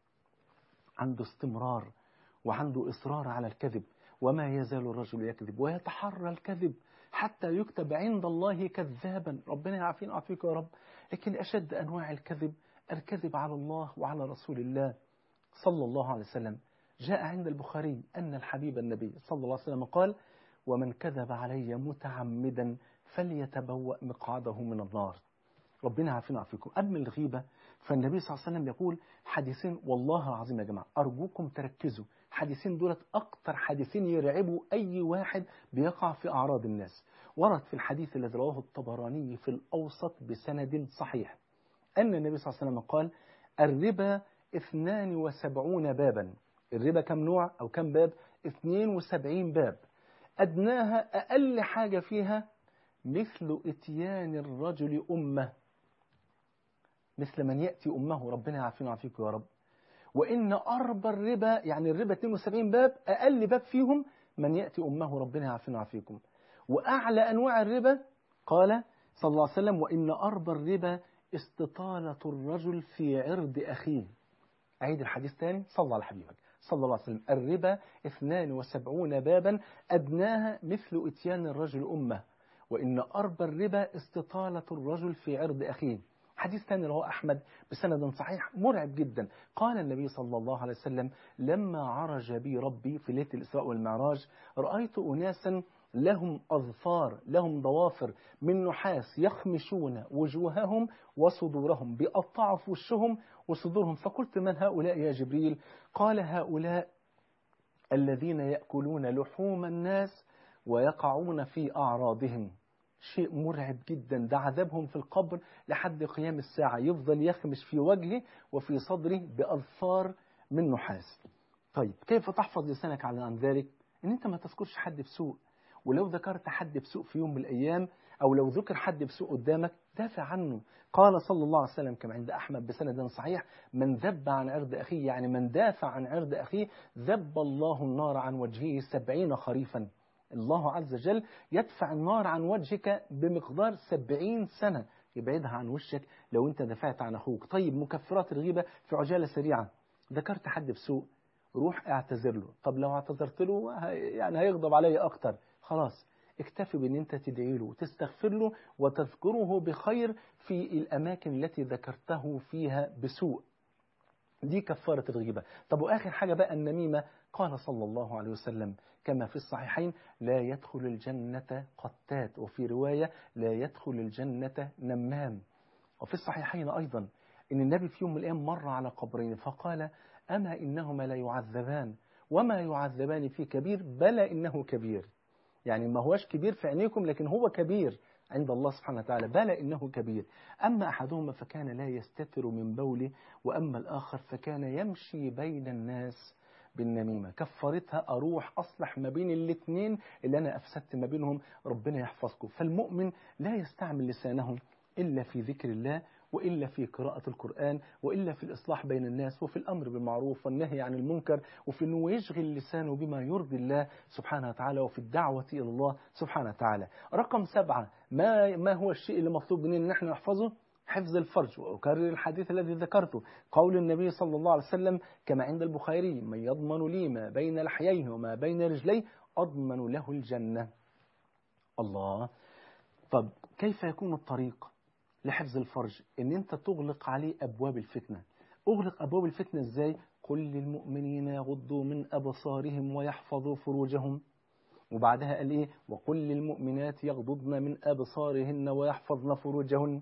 عنده استمرار وعنده إصرار على الكذب وما يزال الرجل يكذب ويتحرى الكذب حتى يكتب عند الله كذابا ربنا يعافينا ويعافيك يا رب لكن أشد أنواع الكذب الكذب على الله وعلى رسول الله صلى الله عليه وسلم جاء عند البخاري أن الحبيب النبي صلى الله عليه وسلم قال ومن كذب علي متعمدا فليتبوأ مقعده من النار ربنا عافينا وعافيكم أما الغيبة فالنبي صلى الله عليه وسلم يقول حديثين والله العظيم يا جماعة أرجوكم تركزوا حديثين دولت أكتر حديثين يرعبوا أي واحد بيقع في أعراض الناس ورد في الحديث الذي رواه الطبراني في الأوسط بسند صحيح أن النبي صلى الله عليه وسلم قال الربا 72 بابا الربا كم نوع أو كم باب 72 باب أدناها أقل حاجة فيها مثل إتيان الرجل أمه مثل من يأتي أمه ربنا يعافينا ويعافيكم يا رب وإن أربى الربا يعني الربا 72 باب أقل باب فيهم من يأتي أمه ربنا يعافينا ويعافيكم وأعلى أنواع الربا قال صلى الله عليه وسلم وإن أربى الربا استطالة الرجل في عرض أخيه أعيد الحديث تاني صلى على حبيبك صلى الله عليه وسلم الربا 72 بابا أدناها مثل إتيان الرجل أمه وإن أربى الربا استطالة الرجل في عرض أخيه حديث ثاني رواه أحمد بسند صحيح مرعب جدا قال النبي صلى الله عليه وسلم لما عرج بي ربي في ليلة الإسراء والمعراج رأيت أناسا لهم أظفار لهم ضوافر من نحاس يخمشون وجوههم وصدورهم بيقطعوا في وشهم وصدورهم فقلت من هؤلاء يا جبريل قال هؤلاء الذين يأكلون لحوم الناس ويقعون في أعراضهم شيء مرعب جدا ده عذابهم في القبر لحد قيام الساعة يفضل يخمش في وجهه وفي صدره بأظفار من نحاس طيب كيف تحفظ لسانك عن عن ذلك ان انت ما تذكرش حد بسوء ولو ذكرت حد بسوء في يوم من الأيام أو لو ذكر حد بسوء قدامك دافع عنه قال صلى الله عليه وسلم كما عند أحمد بسند صحيح من ذب عن عرض أخيه يعني من دافع عن عرض أخيه ذب الله النار عن وجهه سبعين خريفا الله عز وجل يدفع النار عن وجهك بمقدار سبعين سنة يبعدها عن وشك لو انت دفعت عن أخوك طيب مكفرات الغيبة في عجالة سريعة ذكرت حد بسوء روح اعتذر له طب لو اعتذرت له يعني هيغضب علي أكتر خلاص اكتفي بان انت تدعي له وتستغفر له وتذكره بخير في الاماكن التي ذكرته فيها بسوء دي كفارة الغيبة طب واخر حاجة بقى النميمة قال صلى الله عليه وسلم كما في الصحيحين لا يدخل الجنة قتات وفي رواية لا يدخل الجنة نمام وفي الصحيحين أيضا إن النبي في يوم من الأيام مر على قبرين فقال أما إنهما لا يعذبان وما يعذبان في كبير بلى إنه كبير يعني ما هوش كبير في عينيكم لكن هو كبير عند الله سبحانه وتعالى بلى إنه كبير أما أحدهما فكان لا يستتر من بوله وأما الآخر فكان يمشي بين الناس بالنميمة كفرتها أروح أصلح ما بين الاثنين اللي أنا أفسدت ما بينهم ربنا يحفظكم فالمؤمن لا يستعمل لسانه إلا في ذكر الله وإلا في قراءة القرآن وإلا في الإصلاح بين الناس وفي الأمر بالمعروف والنهي عن المنكر وفي أنه يشغل لسانه بما يرضي الله سبحانه وتعالى وفي الدعوة إلى الله سبحانه وتعالى رقم سبعة ما, ما هو الشيء اللي مطلوب مننا أن احنا نحفظه حفظ الفرج وأكرر الحديث الذي ذكرته قول النبي صلى الله عليه وسلم كما عند البخاري من يضمن لي ما بين لحييه وما بين رجليه أضمن له الجنة الله طب كيف يكون الطريق لحفظ الفرج ان انت تغلق عليه ابواب الفتنة اغلق ابواب الفتنة ازاي قل للمؤمنين يغضوا من ابصارهم ويحفظوا فروجهم وبعدها قال ايه وقل للمؤمنات يغضضن من ابصارهن ويحفظن فروجهن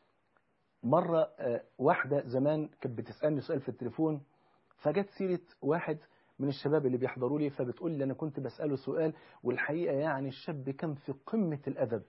مرة واحدة زمان كانت بتسألني سؤال في التليفون فجت سيرة واحد من الشباب اللي بيحضروا لي فبتقول لي أنا كنت بسأله سؤال والحقيقة يعني الشاب كان في قمة الأدب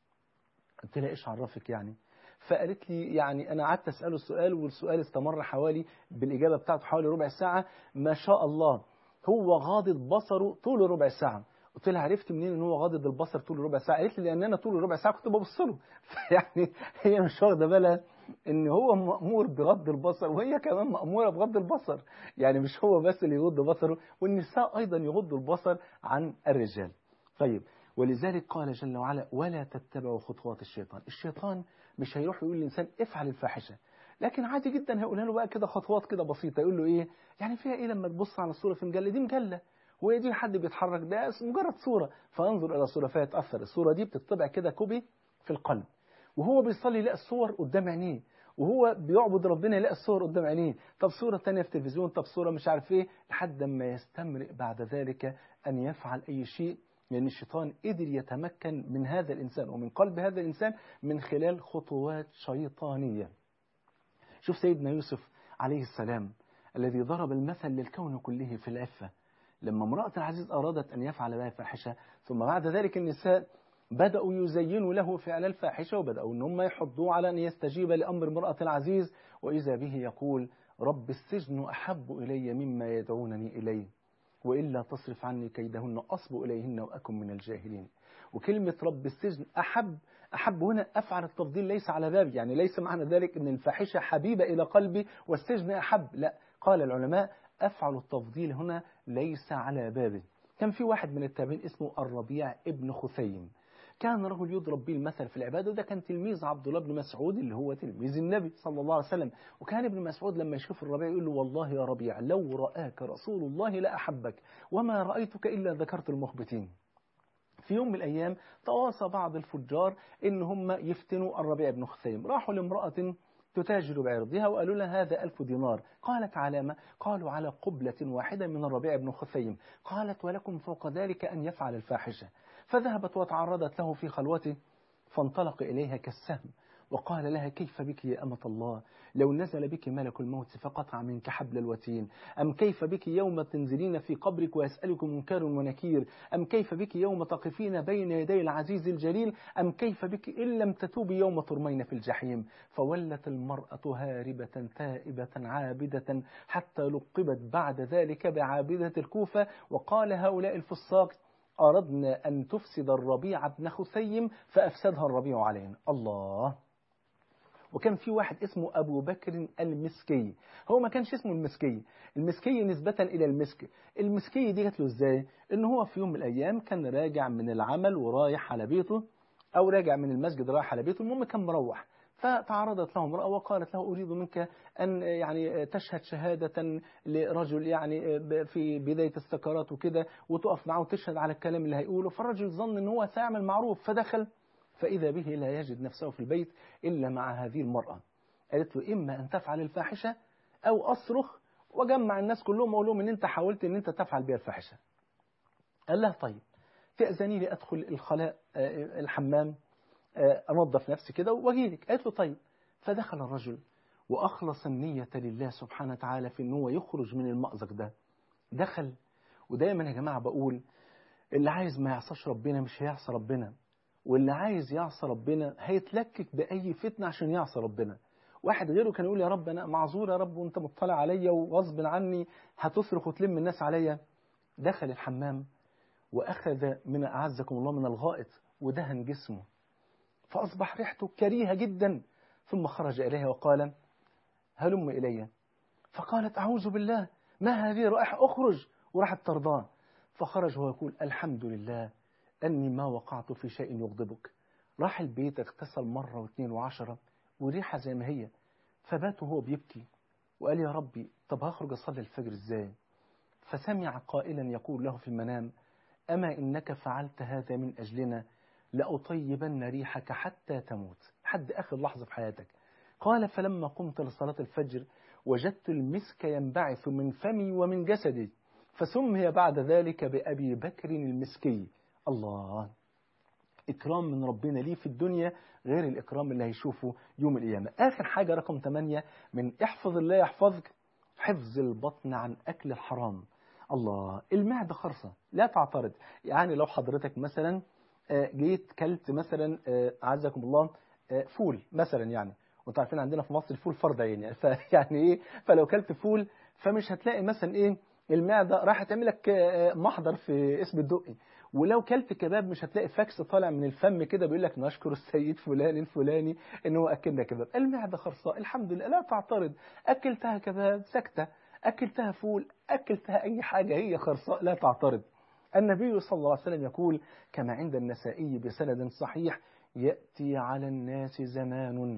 قلت لها إيش عرفك يعني فقالت لي يعني أنا قعدت أسأله السؤال والسؤال استمر حوالي بالإجابة بتاعته حوالي ربع ساعة ما شاء الله هو غاضض بصره طول ربع ساعة قلت لها عرفت منين ان هو غاضض البصر طول ربع ساعه قالت لي لان انا طول ربع ساعه كنت ببص له فيعني هي مش واخده بالها ان هو مامور بغض البصر وهي كمان ماموره بغض البصر يعني مش هو بس اللي يغض بصره والنساء ايضا يغضوا البصر عن الرجال طيب ولذلك قال جل وعلا ولا تتبعوا خطوات الشيطان الشيطان مش هيروح يقول للإنسان افعل الفاحشة لكن عادي جدا هيقولها له بقى كده خطوات كده بسيطة يقول له ايه يعني فيها ايه لما تبص على الصورة في مجلة دي مجلة وهي دي حد بيتحرك ده مجرد صورة فينظر إلى الصورة فيتأثر الصورة دي بتطبع كده كوبي في القلب وهو بيصلي يلاقي الصور قدام عينيه وهو بيعبد ربنا يلاقي الصور قدام عينيه طب صورة تانية في التلفزيون طب صورة مش عارف ايه لحد ما يستمرئ بعد ذلك أن يفعل أي شيء لأن الشيطان قدر يتمكن من هذا الإنسان ومن قلب هذا الإنسان من خلال خطوات شيطانية شوف سيدنا يوسف عليه السلام الذي ضرب المثل للكون كله في العفة لما امرأة العزيز أرادت أن يفعل بها فاحشة ثم بعد ذلك النساء بدأوا يزينوا له فعل الفاحشة وبدأوا أن هم يحضوا على أن يستجيب لأمر امرأة العزيز وإذا به يقول رب السجن أحب إلي مما يدعونني إليه وإلا تصرف عني كيدهن أصب إليهن وأكن من الجاهلين وكلمة رب السجن أحب أحب هنا أفعل التفضيل ليس على بابي يعني ليس معنى ذلك أن الفاحشة حبيبة إلى قلبي والسجن أحب لا قال العلماء أفعل التفضيل هنا ليس على بابه كان في واحد من التابعين اسمه الربيع ابن خثيم كان رجل يضرب به المثل في العبادة وده كان تلميذ عبد الله بن مسعود اللي هو تلميذ النبي صلى الله عليه وسلم وكان ابن مسعود لما يشوف الربيع يقول له والله يا ربيع لو رآك رسول الله لأحبك وما رأيتك إلا ذكرت المخبتين في يوم من الأيام تواصى بعض الفجار إن هم يفتنوا الربيع بن خثيم راحوا لامرأة تتاجر بعرضها وقالوا لها هذا ألف دينار قالت على ما قالوا على قبلة واحدة من الربيع بن خثيم قالت ولكم فوق ذلك أن يفعل الفاحشة فذهبت وتعرضت له في خلوته فانطلق إليها كالسهم وقال لها كيف بك يا أمة الله لو نزل بك ملك الموت فقطع منك حبل الوتين أم كيف بك يوم تنزلين في قبرك ويسألك منكر ونكير أم كيف بك يوم تقفين بين يدي العزيز الجليل أم كيف بك إن لم تتوبي يوم ترمين في الجحيم فولت المرأة هاربة ثائبة عابدة حتى لقبت بعد ذلك بعابدة الكوفة وقال هؤلاء الفساق أردنا أن تفسد الربيع بن خثيم فأفسدها الربيع علينا الله وكان في واحد اسمه أبو بكر المسكي هو ما كانش اسمه المسكي المسكي نسبة إلى المسك المسكي دي جات له إزاي إن هو في يوم من الأيام كان راجع من العمل ورايح على بيته أو راجع من المسجد رايح على بيته المهم كان مروح فتعرضت له امرأة وقالت له أريد منك أن يعني تشهد شهادة لرجل يعني في بداية السكرات وكده وتقف معه وتشهد على الكلام اللي هيقوله فالرجل ظن أن هو سيعمل معروف فدخل فإذا به لا يجد نفسه في البيت إلا مع هذه المرأة قالت له إما أن تفعل الفاحشة أو أصرخ وجمع الناس كلهم وأقول لهم إن أنت حاولت إن أنت تفعل بها الفاحشة قال لها طيب تأذني لي أدخل الخلاء الحمام أنظف نفسي كده وأجيلك قالت له طيب فدخل الرجل وأخلص النية لله سبحانه وتعالى في أنه يخرج من المأزق ده دخل ودايما يا جماعة بقول اللي عايز ما يعصاش ربنا مش هيعصى ربنا واللي عايز يعصى ربنا هيتلكك بأي فتنة عشان يعصى ربنا واحد غيره كان يقول يا رب أنا معذور يا رب وانت مطلع عليا وغصب عني هتصرخ وتلم الناس عليا دخل الحمام وأخذ من أعزكم الله من الغائط ودهن جسمه فأصبح ريحته كريهة جدا ثم خرج إليها وقال هلم إلي فقالت أعوذ بالله ما هذه رائحة أخرج وراحت ترضاه فخرج وهو يقول الحمد لله أني ما وقعت في شيء يغضبك راح البيت اغتسل مرة واثنين وعشرة وريحة زي ما هي فبات وهو بيبكي وقال يا ربي طب هخرج أصلي الفجر إزاي فسمع قائلا يقول له في المنام أما إنك فعلت هذا من أجلنا لأطيبن ريحك حتى تموت حد آخر لحظة في حياتك قال فلما قمت لصلاة الفجر وجدت المسك ينبعث من فمي ومن جسدي فسمي بعد ذلك بأبي بكر المسكي الله إكرام من ربنا ليه في الدنيا غير الإكرام اللي هيشوفه يوم القيامة آخر حاجة رقم 8 من احفظ الله يحفظك حفظ البطن عن أكل الحرام الله المعدة خرصة لا تعترض يعني لو حضرتك مثلا جيت كلت مثلا أعزكم الله فول مثلا يعني وانتوا عارفين عندنا في مصر الفول فرض عين يعني فيعني ايه فلو كلت فول فمش هتلاقي مثلا ايه المعدة راح تعمل لك محضر في اسم الدقي ولو كلت كباب مش هتلاقي فاكس طالع من الفم كده بيقول لك نشكر السيد فلان الفلاني ان هو اكلنا كباب المعدة خرصاء الحمد لله لا تعترض اكلتها كباب سكتة اكلتها فول اكلتها اي حاجة هي خرصاء لا تعترض النبي صلى الله عليه وسلم يقول كما عند النسائي بسند صحيح يأتي على الناس زمان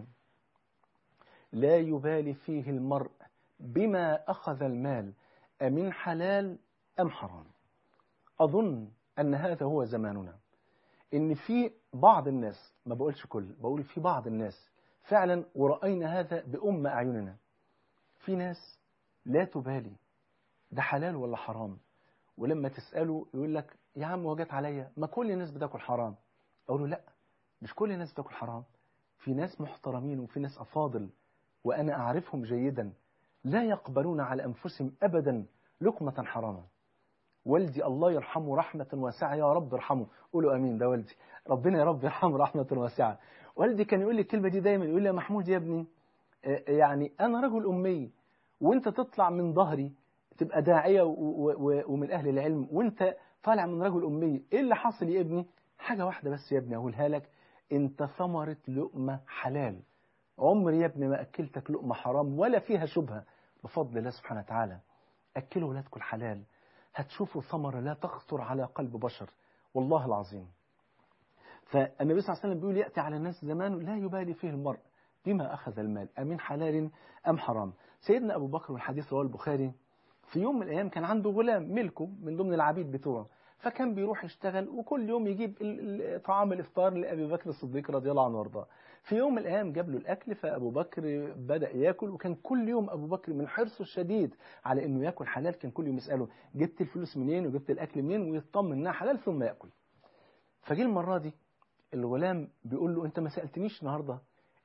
لا يبالي فيه المرء بما أخذ المال أمن حلال أم حرام أظن أن هذا هو زماننا إن في بعض الناس ما بقولش كل بقول في بعض الناس فعلا ورأينا هذا بأم أعيننا في ناس لا تبالي ده حلال ولا حرام ولما تسأله يقول لك يا عم وجت عليا ما كل الناس بتاكل حرام أقول له لا مش كل الناس بتاكل حرام في ناس محترمين وفي ناس أفاضل وأنا أعرفهم جيدا لا يقبلون على أنفسهم أبدا لقمة حراما والدي الله يرحمه رحمة واسعة يا رب ارحمه قولوا أمين ده والدي ربنا يا رب يرحمه رحمة واسعة والدي كان يقول لي الكلمة دي دايما يقول لي يا محمود يا ابني يعني أنا رجل أمي وانت تطلع من ظهري تبقى داعية ومن أهل العلم وانت طالع من رجل أمي إيه اللي حاصل يا ابني حاجة واحدة بس يا ابني أقولها لك انت ثمرة لقمة حلال عمري يا ابني ما أكلتك لقمة حرام ولا فيها شبهة بفضل الله سبحانه وتعالى أكلوا ولادكم الحلال هتشوفوا ثمرة لا تخطر على قلب بشر والله العظيم فالنبي صلى الله عليه وسلم بيقول يأتي على الناس زمان لا يبالي فيه المرء بما أخذ المال أمن حلال أم حرام سيدنا أبو بكر والحديث رواه البخاري في يوم من الأيام كان عنده غلام ملكه من ضمن العبيد بتوعه فكان بيروح يشتغل وكل يوم يجيب طعام الإفطار لأبي بكر الصديق رضي الله عنه وارضاه في يوم من الأيام جاب له الأكل فأبو بكر بدأ يأكل وكان كل يوم أبو بكر من حرصه الشديد على أنه يأكل حلال كان كل يوم يسأله جبت الفلوس منين وجبت الأكل منين ويطمن إنها حلال ثم يأكل فجي المرة دي الغلام بيقول له أنت ما سألتنيش النهاردة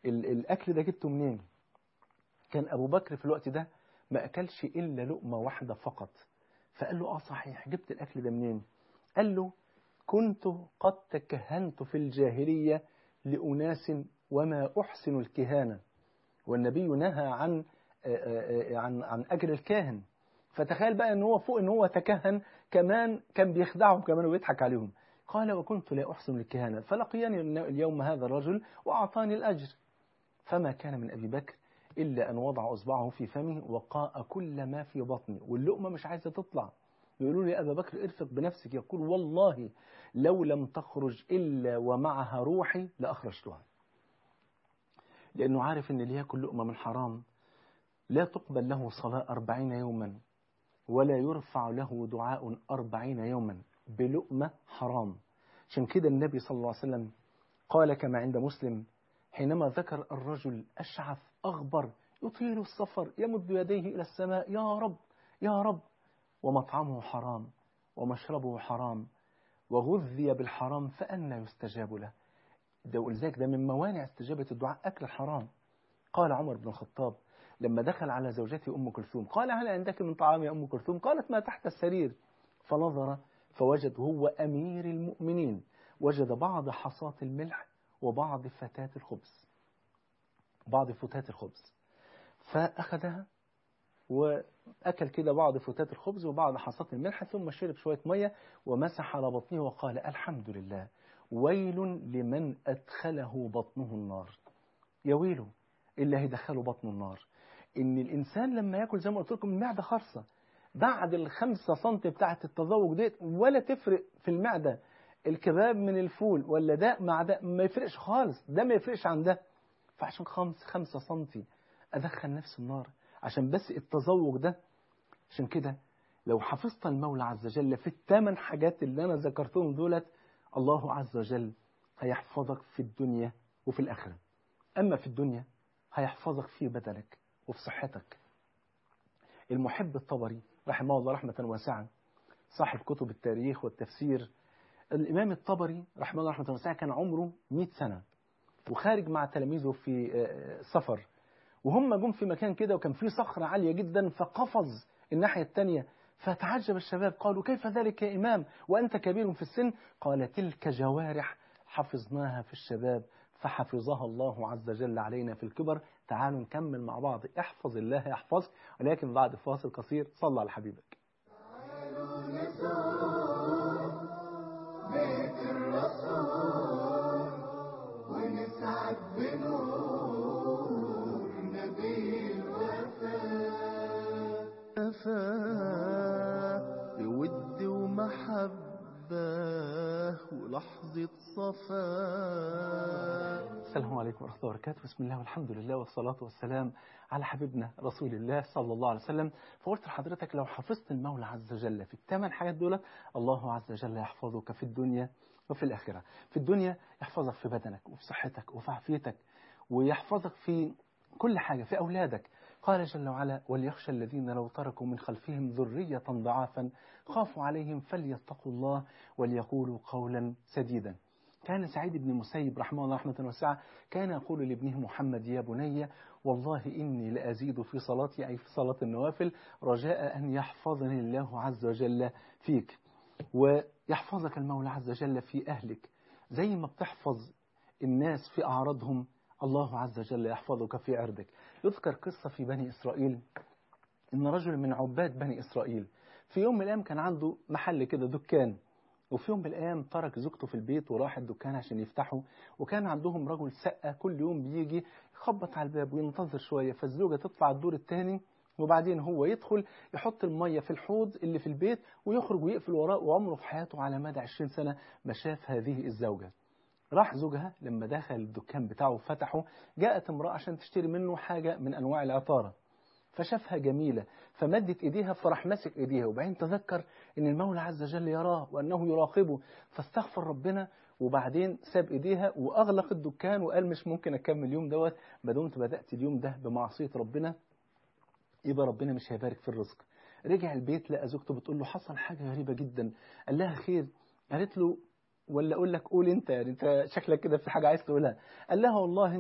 ال- الأكل ده جبته منين كان أبو بكر في الوقت ده ما أكلش إلا لقمة واحدة فقط فقال له آه صحيح جبت الأكل ده منين قال له كنت قد تكهنت في الجاهلية لأناس وما أحسن الكهانة والنبي نهى عن آه، آه، آه، عن عن أجر الكاهن فتخيل بقى ان هو فوق ان هو تكهن كمان كان بيخدعهم كمان ويضحك عليهم قال وكنت لا أحسن الكهانة فلقيني اليوم هذا الرجل وأعطاني الأجر فما كان من أبي بكر إلا أن وضع أصبعه في فمه وقاء كل ما في بطني واللقمة مش عايزة تطلع يقولون لي أبا بكر ارفق بنفسك يقول والله لو لم تخرج إلا ومعها روحي لأخرجتها لأنه عارف أن اللي يأكل لقمة من حرام لا تقبل له صلاة أربعين يوما ولا يرفع له دعاء أربعين يوما بلقمة حرام عشان كده النبي صلى الله عليه وسلم قال كما عند مسلم حينما ذكر الرجل أشعث أغبر يطيل السفر يمد يديه إلى السماء يا رب يا رب ومطعمه حرام ومشربه حرام وغذي بالحرام فأنا يستجاب له ده ولذلك ده من موانع استجابة الدعاء أكل الحرام قال عمر بن الخطاب لما دخل على زوجته أم كلثوم قال هل عندك من طعام يا أم كلثوم قالت ما تحت السرير فنظر فوجد هو أمير المؤمنين وجد بعض حصات الملح وبعض فتات الخبز بعض فتات الخبز فأخذها وأكل كده بعض فتات الخبز وبعض حصات الملح ثم شرب شوية مية ومسح على بطنه وقال الحمد لله ويل لمن أدخله بطنه النار يا ويله اللي هيدخله بطنه النار إن الإنسان لما يأكل زي ما قلت لكم المعدة خرصة بعد الخمسة سنتي بتاعة التذوق ديت ولا تفرق في المعدة الكباب من الفول ولا ده مع ده ما يفرقش خالص ده ما يفرقش عن ده فعشان خمس خمسة سنتي أدخل نفسي النار عشان بس التذوق ده عشان كده لو حفظت المولى عز وجل في الثمان حاجات اللي أنا ذكرتهم دولت الله عز وجل هيحفظك في الدنيا وفي الآخرة أما في الدنيا هيحفظك في بدنك وفي صحتك المحب الطبري رحمه الله رحمة واسعة صاحب كتب التاريخ والتفسير الإمام الطبري رحمه الله رحمة واسعة كان عمره 100 سنة وخارج مع تلاميذه في سفر وهم جم في مكان كده وكان فيه صخرة عالية جدا فقفز الناحية الثانية فتعجب الشباب قالوا كيف ذلك يا إمام وأنت كبير في السن قال تلك جوارح حفظناها في الشباب فحفظها الله عز وجل علينا في الكبر تعالوا نكمل مع بعض احفظ الله يحفظك ولكن بعد فاصل قصير صلى على حبيبك تعالوا نزور بيت الرسول ونسعد بنور نبي الوفاء وفاء بود ومحبة ولحظة صفاء السلام عليكم ورحمة الله وبركاته بسم الله والحمد لله والصلاة والسلام على حبيبنا رسول الله صلى الله عليه وسلم فقلت لحضرتك لو حفظت المولى عز وجل في الثمان حاجات دول الله عز وجل يحفظك في الدنيا وفي الآخرة في الدنيا يحفظك في بدنك وفي صحتك وفي عافيتك ويحفظك في كل حاجة في أولادك قال جل وعلا وليخشى الذين لو تركوا من خلفهم ذرية ضعافا خافوا عليهم فليتقوا الله وليقولوا قولا سديدا كان سعيد بن المسيب رحمه الله رحمة واسعة كان يقول لابنه محمد يا بني والله إني لأزيد في صلاتي أي في صلاة النوافل رجاء أن يحفظني الله عز وجل فيك ويحفظك المولى عز وجل في أهلك زي ما بتحفظ الناس في أعراضهم الله عز وجل يحفظك في عرضك يذكر قصة في بني إسرائيل إن رجل من عباد بني إسرائيل في يوم من الأيام كان عنده محل كده دكان وفي يوم من الأيام ترك زوجته في البيت وراح الدكان عشان يفتحه وكان عندهم رجل سقة كل يوم بيجي يخبط على الباب وينتظر شوية فالزوجة تطلع الدور الثاني وبعدين هو يدخل يحط المية في الحوض اللي في البيت ويخرج ويقفل وراه وعمره في حياته على مدى 20 سنة ما شاف هذه الزوجة راح زوجها لما دخل الدكان بتاعه وفتحه جاءت امرأة عشان تشتري منه حاجة من أنواع العطارة فشافها جميلة فمدت إيديها فراح ماسك إيديها وبعدين تذكر أن المولى عز وجل يراه وأنه يراقبه فاستغفر ربنا وبعدين ساب إيديها وأغلق الدكان وقال مش ممكن أكمل اليوم دوت ما دمت بدأت اليوم ده بمعصية ربنا يبقى ربنا مش هيبارك في الرزق رجع البيت لقى زوجته بتقول له حصل حاجة غريبة جدا قال لها خير قالت له ولا أقول لك قول أنت يعني أنت شكلك كده في حاجة عايز تقولها قال لها والله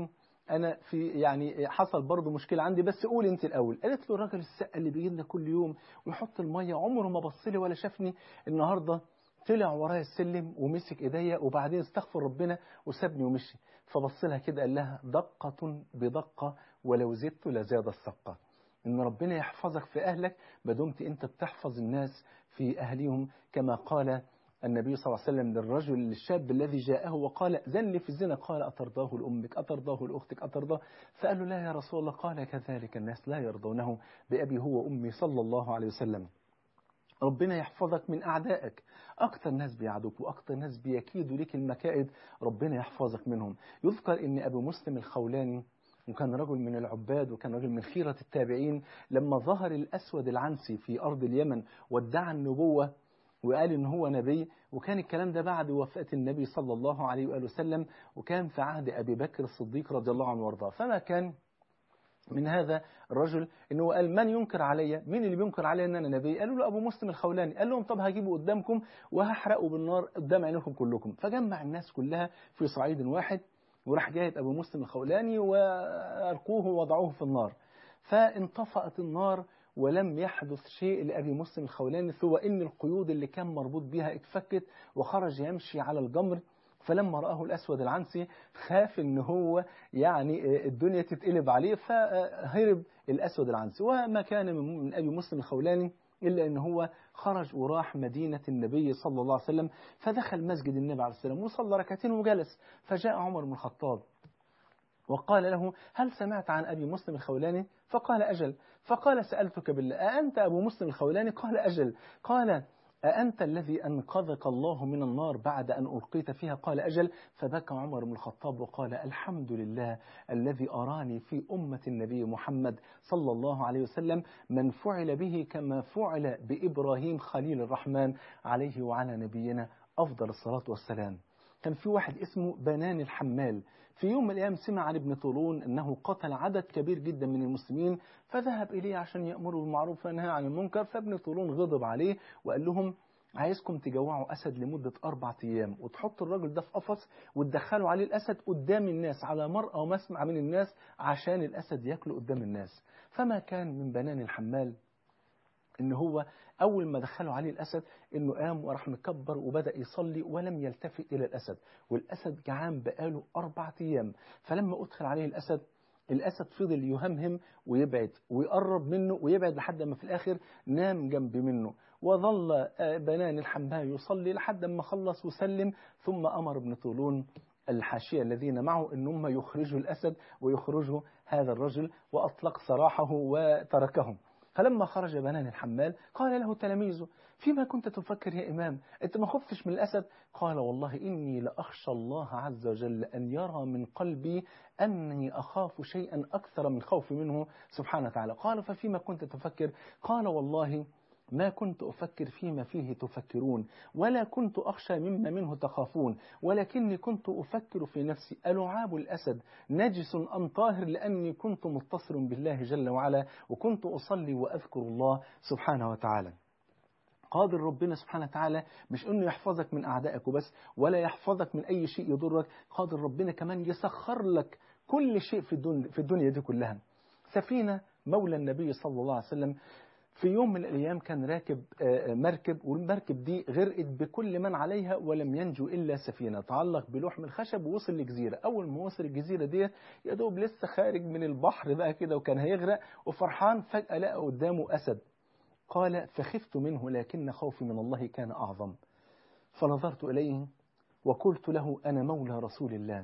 انا في يعني حصل برضه مشكله عندي بس قول انت الاول قالت له الراجل السقا اللي بيجي لنا كل يوم ويحط الميه عمره ما بص لي ولا شافني النهارده طلع ورايا السلم ومسك ايديا وبعدين استغفر ربنا وسابني ومشي فبص لها كده قال لها دقة بدقة ولو زدت لزاد السقة ان ربنا يحفظك في اهلك ما دمت انت بتحفظ الناس في اهلهم كما قال النبي صلى الله عليه وسلم للرجل الشاب الذي جاءه وقال زن في الزنا قال أترضاه لأمك أترضاه لأختك أترضاه فقال له لا يا رسول الله قال كذلك الناس لا يرضونه بأبي هو وأمي صلى الله عليه وسلم ربنا يحفظك من أعدائك أكثر ناس بيعدوك وأكثر ناس بيكيدوا لك المكائد ربنا يحفظك منهم يذكر أن أبو مسلم الخولاني وكان رجل من العباد وكان رجل من خيرة التابعين لما ظهر الأسود العنسي في أرض اليمن وادعى النبوة وقال إن هو نبي وكان الكلام ده بعد وفاة النبي صلى الله عليه وآله وسلم وكان في عهد أبي بكر الصديق رضي الله عنه وارضاه فما كان من هذا الرجل انه قال من ينكر عليا مين اللي بينكر عليا ان انا نبي قالوا له ابو مسلم الخولاني قال لهم طب هجيبه قدامكم وهحرقه بالنار قدام عينكم كلكم فجمع الناس كلها في صعيد واحد وراح جايب ابو مسلم الخولاني والقوه ووضعوه في النار فانطفأت النار ولم يحدث شيء لأبي مسلم الخولاني سوى إن القيود اللي كان مربوط بها اتفكت وخرج يمشي على الجمر فلما رآه الأسود العنسي خاف إن هو يعني الدنيا تتقلب عليه فهرب الأسود العنسي وما كان من أبي مسلم الخولاني إلا أن هو خرج وراح مدينة النبي صلى الله عليه وسلم فدخل مسجد النبي عليه السلام وصلى ركعتين وجلس فجاء عمر بن الخطاب وقال له هل سمعت عن أبي مسلم الخولاني فقال أجل فقال سألتك بالله أأنت أبو مسلم الخولاني قال أجل قال أأنت الذي أنقذك الله من النار بعد أن ألقيت فيها قال أجل فبكى عمر بن الخطاب وقال الحمد لله الذي أراني في أمة النبي محمد صلى الله عليه وسلم من فعل به كما فعل بإبراهيم خليل الرحمن عليه وعلى نبينا أفضل الصلاة والسلام كان في واحد اسمه بنان الحمال في يوم من الأيام سمع عن ابن طولون أنه قتل عدد كبير جدا من المسلمين فذهب إليه عشان يأمروا بالمعروف وينهى عن المنكر فابن طولون غضب عليه وقال لهم عايزكم تجوعوا أسد لمدة أربع أيام وتحطوا الراجل ده في قفص وتدخلوا عليه الأسد قدام الناس على مرأى ومسمع من الناس عشان الأسد ياكله قدام الناس فما كان من بنان الحمال ان هو اول ما دخلوا عليه الاسد انه قام وراح مكبر وبدا يصلي ولم يلتفت الى الاسد والاسد جعان بقاله اربع ايام فلما ادخل عليه الاسد الاسد فضل يهمهم ويبعد ويقرب منه ويبعد لحد ما في الاخر نام جنب منه وظل بنان الحمال يصلي لحد ما خلص وسلم ثم امر ابن طولون الحاشية الذين معه ان هم يخرجوا الأسد ويخرجوا هذا الرجل وأطلق سراحه وتركهم فلما خرج بنان الحمال قال له تلاميذه فيما كنت تفكر يا إمام أنت ما خفتش من الأسد قال والله إني لأخشى الله عز وجل أن يرى من قلبي أني أخاف شيئا أكثر من خوفي منه سبحانه وتعالى قال ففيما كنت تفكر قال والله ما كنت أفكر فيما فيه تفكرون ولا كنت أخشى مما منه تخافون ولكني كنت أفكر في نفسي ألعاب الأسد نجس أم طاهر لأني كنت متصل بالله جل وعلا وكنت أصلي وأذكر الله سبحانه وتعالى قادر ربنا سبحانه وتعالى مش انه يحفظك من اعدائك وبس ولا يحفظك من اي شيء يضرك قادر ربنا كمان يسخر لك كل شيء في الدنيا, في الدنيا دي كلها سفينة مولى النبي صلى الله عليه وسلم في يوم من الأيام كان راكب مركب والمركب دي غرقت بكل من عليها ولم ينجو إلا سفينة تعلق بلوح من الخشب ووصل لجزيرة أول ما وصل الجزيرة دي يا دوب لسه خارج من البحر بقى كده وكان هيغرق وفرحان فجأة لقى قدامه أسد قال فخفت منه لكن خوفي من الله كان أعظم فنظرت إليه وقلت له أنا مولى رسول الله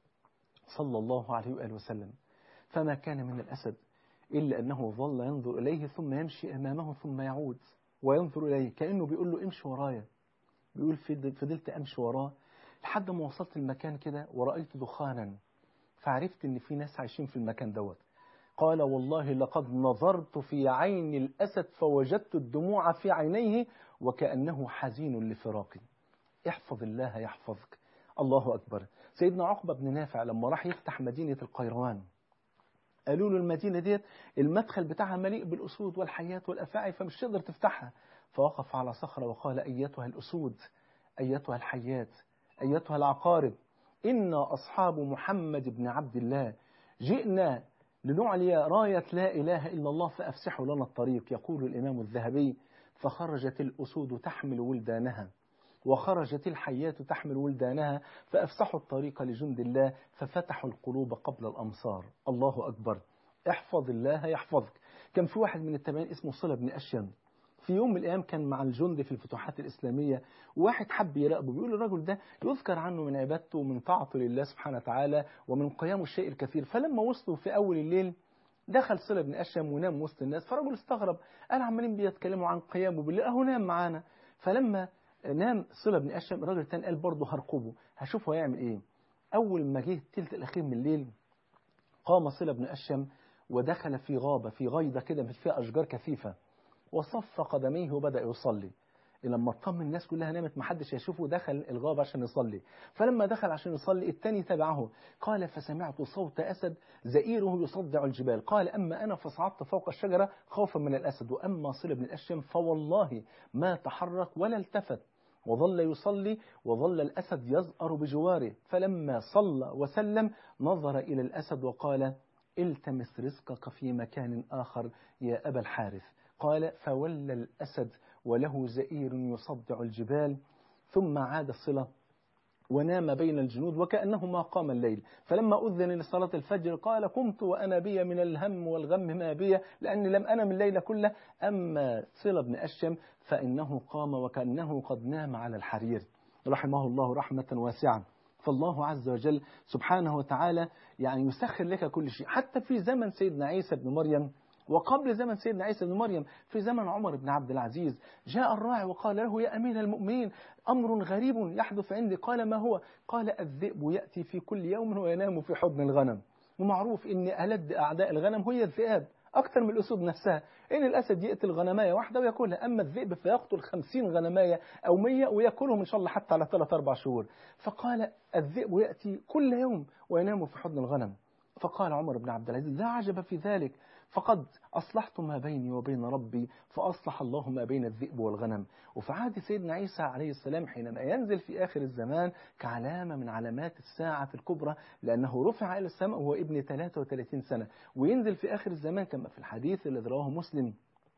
صلى الله عليه وآله وسلم فما كان من الأسد إلا أنه ظل ينظر إليه ثم يمشي أمامه ثم يعود وينظر إليه كأنه بيقول له امشي ورايا بيقول فضلت أمشي وراه لحد ما وصلت المكان كده ورأيت دخانا فعرفت إن في ناس عايشين في المكان دوت قال والله لقد نظرت في عين الأسد فوجدت الدموع في عينيه وكأنه حزين لفراقي احفظ الله يحفظك الله أكبر سيدنا عقبة بن نافع لما راح يفتح مدينة القيروان قالوا له المدينة ديت المدخل بتاعها مليء بالأسود والحيات والأفاعي فمش تقدر تفتحها فوقف على صخرة وقال أيتها الأسود أيتها الحيات أيتها العقارب إن أصحاب محمد بن عبد الله جئنا لنعلي راية لا إله إلا الله فأفسحوا لنا الطريق يقول الإمام الذهبي فخرجت الأسود تحمل ولدانها وخرجت الحيات تحمل ولدانها فأفسحوا الطريق لجند الله ففتحوا القلوب قبل الأمصار الله أكبر احفظ الله يحفظك كان في واحد من التابعين اسمه صلة بن أشيم في يوم من الأيام كان مع الجند في الفتوحات الإسلامية واحد حب يراقبه بيقول الرجل ده يذكر عنه من عبادته ومن طاعته لله سبحانه وتعالى ومن قيامه الشيء الكثير فلما وصلوا في أول الليل دخل صلة بن أشيم ونام وسط الناس فرجل استغرب قال عمالين بيتكلموا عن قيامه بالله أهو نام معانا فلما نام صلة بن أشيم الراجل التاني قال برضه هرقبه هشوفه هيعمل إيه أول ما جه التلت الأخير من الليل قام صلة بن أشيم ودخل في غابة في غيضة كده فيها أشجار كثيفة وصف قدميه وبدأ يصلي لما اطمن الناس كلها نامت محدش يشوفه دخل الغابة عشان يصلي فلما دخل عشان يصلي التاني تبعه قال فسمعت صوت أسد زئيره يصدع الجبال قال أما أنا فصعدت فوق الشجرة خوفا من الأسد وأما صلة بن الأشم فوالله ما تحرك ولا التفت وظل يصلي وظل الأسد يزأر بجواره فلما صلى وسلم نظر إلى الأسد وقال التمس رزقك في مكان آخر يا أبا الحارث قال فولى الأسد وله زئير يصدع الجبال ثم عاد الصلة ونام بين الجنود وكأنه ما قام الليل فلما أذن لصلاة الفجر قال قمت وأنا بي من الهم والغم ما بي لأني لم أنم الليل كله أما صلة بن أشم فإنه قام وكأنه قد نام على الحرير رحمه الله رحمة واسعة فالله عز وجل سبحانه وتعالى يعني يسخر لك كل شيء حتى في زمن سيدنا عيسى بن مريم وقبل زمن سيدنا عيسى بن مريم في زمن عمر بن عبد العزيز جاء الراعي وقال له يا أمير المؤمنين أمر غريب يحدث عندي قال ما هو قال الذئب يأتي في كل يوم وينام في حضن الغنم ومعروف أن ألد أعداء الغنم هي الذئاب أكثر من الأسود نفسها إن الأسد يقتل غنماية واحدة ويأكلها أما الذئب فيقتل خمسين غنماية أو مية ويأكلهم إن شاء الله حتى على ثلاث أربع شهور فقال الذئب يأتي كل يوم وينام في حضن الغنم فقال عمر بن عبد العزيز لا عجب في ذلك فقد أصلحت ما بيني وبين ربي فأصلح الله ما بين الذئب والغنم وفي عهد سيدنا عيسى عليه السلام حينما ينزل في آخر الزمان كعلامة من علامات الساعة الكبرى لأنه رفع إلى السماء وهو ابن 33 سنة وينزل في آخر الزمان كما في الحديث الذي رواه مسلم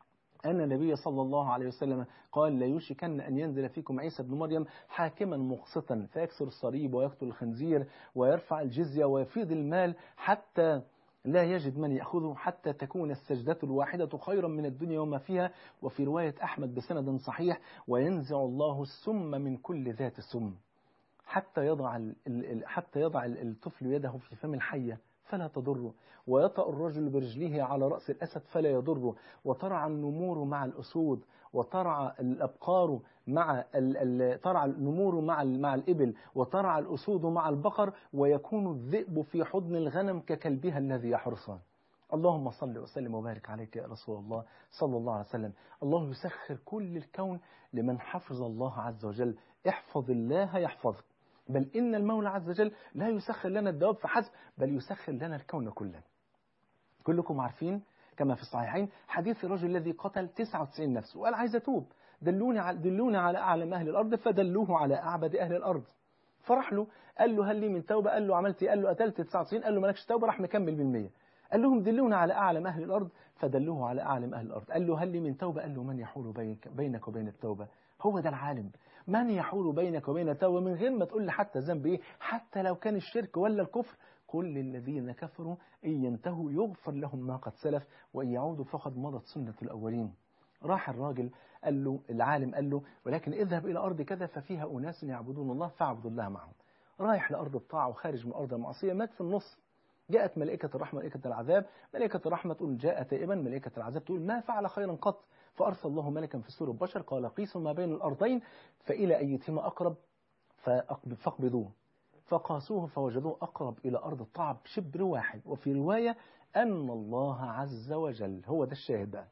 أن النبي صلى الله عليه وسلم قال لا يوشكن أن ينزل فيكم عيسى بن مريم حاكما مقسطا فيكسر الصليب ويقتل الخنزير ويرفع الجزية ويفيض المال حتى لا يجد من يأخذه حتى تكون السجدة الواحدة خيرا من الدنيا وما فيها وفي رواية أحمد بسند صحيح وينزع الله السم من كل ذات سم حتى يضع حتى يضع الطفل يده في فم الحية فلا تضره ويطأ الرجل برجله على رأس الأسد فلا يضره وترعى النمور مع الأسود وترعى الأبقار مع ال ال ترعى النمور مع ال مع الإبل وترعى الأسود مع البقر ويكون الذئب في حضن الغنم ككلبها الذي يحرسها اللهم صل وسلم وبارك عليك يا رسول الله صلى الله عليه وسلم الله يسخر كل الكون لمن حفظ الله عز وجل احفظ الله يحفظك بل إن المولى عز وجل لا يسخر لنا الدواب فحسب بل يسخر لنا الكون كله كلكم عارفين كما في الصحيحين حديث الرجل الذي قتل 99 نفس وقال عايز أتوب دلوني على, دلوني على أعلم أهل الأرض فدلوه على أعبد أهل الأرض فرح له قال له هل لي من توبة قال له عملت قال له قتلت 99 قال له مالكش توبة راح مكمل بالمية قال لهم دلونا على أعلم أهل الأرض فدلوه على أعلم أهل الأرض قال له هل لي من توبة قال له من يحول بينك, بينك وبين التوبة هو ده العالم من يحول بينك وبين التوبة من غير ما تقول لي حتى ذنب إيه حتى لو كان الشرك ولا الكفر كل الذين كفروا إن ينتهوا يغفر لهم ما قد سلف وإن يعودوا فقد مضت سنة الأولين راح الراجل قال له العالم قال له ولكن اذهب إلى أرض كذا ففيها أناس يعبدون الله فاعبدوا الله معهم رايح لأرض الطاعة وخارج من أرض المعصية مات في النص جاءت ملائكة الرحمة ملائكة العذاب ملائكة الرحمة تقول جاء تائبا ملائكة العذاب تقول ما فعل خيرا قط فأرسل الله ملكا في سور البشر قال قيسوا ما بين الأرضين فإلى أيتهما أقرب فاقبضوه فقاسوه فوجدوه أقرب إلى أرض الطاعة بشبر واحد وفي رواية أن الله عز وجل هو ده الشاهد بقى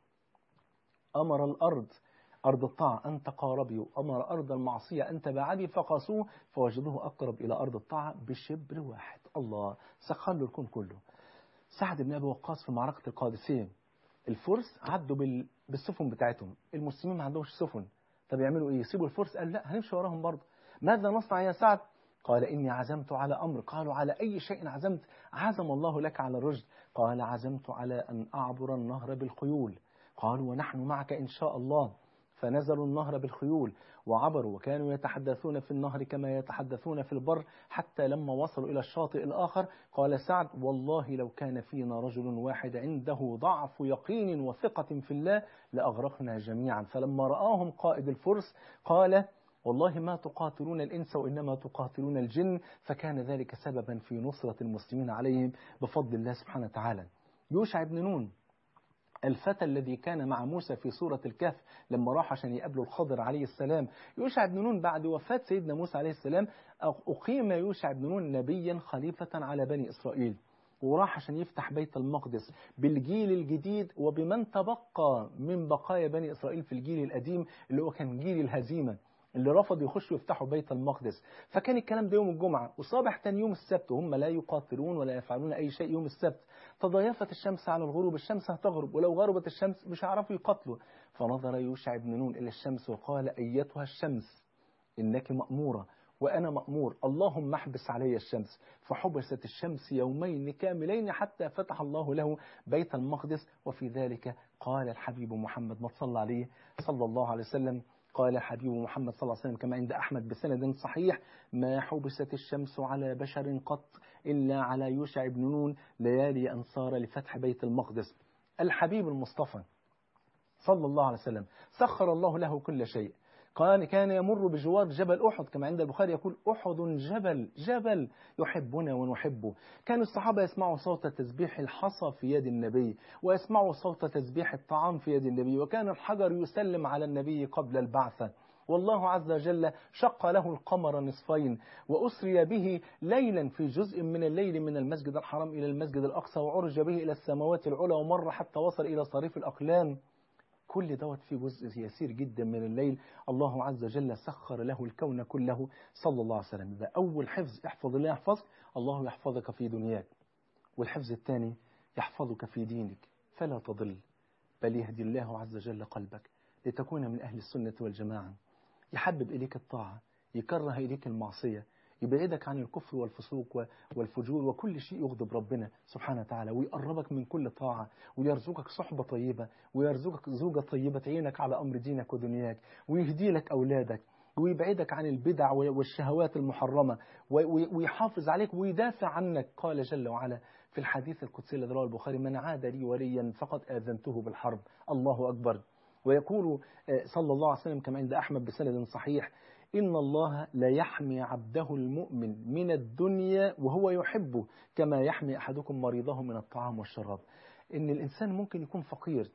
أمر الأرض أرض الطاعة أن تقاربي وأمر أرض المعصية أن تبعدي فقاسوه فوجدوه أقرب إلى أرض الطاعة بشبر واحد الله سخر له الكون كله سعد بن أبي وقاص في معركة القادسية الفرس عدوا بال... بالسفن بتاعتهم المسلمين ما عندهمش سفن طب يعملوا ايه يسيبوا الفرس قال لا هنمشي وراهم برضه ماذا نصنع يا سعد قال إني عزمت على أمر قالوا على أي شيء عزمت عزم الله لك على الرشد قال عزمت على أن أعبر النهر بالخيول قالوا ونحن معك إن شاء الله فنزلوا النهر بالخيول وعبروا وكانوا يتحدثون في النهر كما يتحدثون في البر حتى لما وصلوا إلى الشاطئ الآخر قال سعد والله لو كان فينا رجل واحد عنده ضعف يقين وثقة في الله لأغرقنا جميعا فلما رآهم قائد الفرس قال والله ما تقاتلون الإنس وإنما تقاتلون الجن فكان ذلك سببا في نصرة المسلمين عليهم بفضل الله سبحانه وتعالى يوشع بن نون الفتى الذي كان مع موسى في سورة الكهف لما راح عشان يقابله الخضر عليه السلام يوشع بن نون بعد وفاة سيدنا موسى عليه السلام أقيم يوشع بن نون نبيا خليفة على بني إسرائيل وراح عشان يفتح بيت المقدس بالجيل الجديد وبمن تبقى من بقايا بني إسرائيل في الجيل القديم اللي هو كان جيل الهزيمة اللي رفضوا يخشوا يفتحوا بيت المقدس فكان الكلام ده يوم الجمعة وصبح تاني يوم السبت وهم لا يقاتلون ولا يفعلون أي شيء يوم السبت تضايفت الشمس على الغروب الشمس هتغرب ولو غربت الشمس مش هيعرفوا يقاتلوا فنظر يوشع بن نون إلى الشمس وقال أيتها الشمس إنك مأمورة وأنا مأمور اللهم احبس علي الشمس فحبست الشمس يومين كاملين حتى فتح الله له بيت المقدس وفي ذلك قال الحبيب محمد ما صلى عليه صلى الله عليه وسلم قال الحبيب محمد صلى الله عليه وسلم كما عند أحمد بسند صحيح ما حبست الشمس على بشر قط إلا على يوشع بن نون ليالي أنصار لفتح بيت المقدس الحبيب المصطفى صلى الله عليه وسلم سخر الله له كل شيء قال كان يمر بجوار جبل أحد كما عند البخاري يقول أحد جبل جبل يحبنا ونحبه كان الصحابة يسمعوا صوت تسبيح الحصى في يد النبي ويسمعوا صوت تسبيح الطعام في يد النبي وكان الحجر يسلم على النبي قبل البعثة والله عز وجل شق له القمر نصفين وأسري به ليلا في جزء من الليل من المسجد الحرام إلى المسجد الأقصى وعرج به إلى السماوات العلى ومر حتى وصل إلى صريف الأقلام كل دوت في جزء يسير جدا من الليل الله عز وجل سخر له الكون كله صلى الله عليه وسلم ده أول حفظ احفظ الله يحفظك الله يحفظك في دنياك والحفظ الثاني يحفظك في دينك فلا تضل بل يهدي الله عز وجل قلبك لتكون من أهل السنة والجماعة يحبب إليك الطاعة يكره إليك المعصية يبعدك عن الكفر والفسوق والفجور وكل شيء يغضب ربنا سبحانه وتعالى ويقربك من كل طاعة ويرزقك صحبة طيبة ويرزقك زوجة طيبة تعينك على أمر دينك ودنياك ويهدي لك أولادك ويبعدك عن البدع والشهوات المحرمة ويحافظ عليك ويدافع عنك قال جل وعلا في الحديث القدسي الذي رواه البخاري من عاد لي وليا فقد آذنته بالحرب الله أكبر ويقول صلى الله عليه وسلم كما عند أحمد بسند صحيح إن الله لا يحمي عبده المؤمن من الدنيا وهو يحبه كما يحمي أحدكم مريضه من الطعام والشراب إن الإنسان ممكن يكون فقير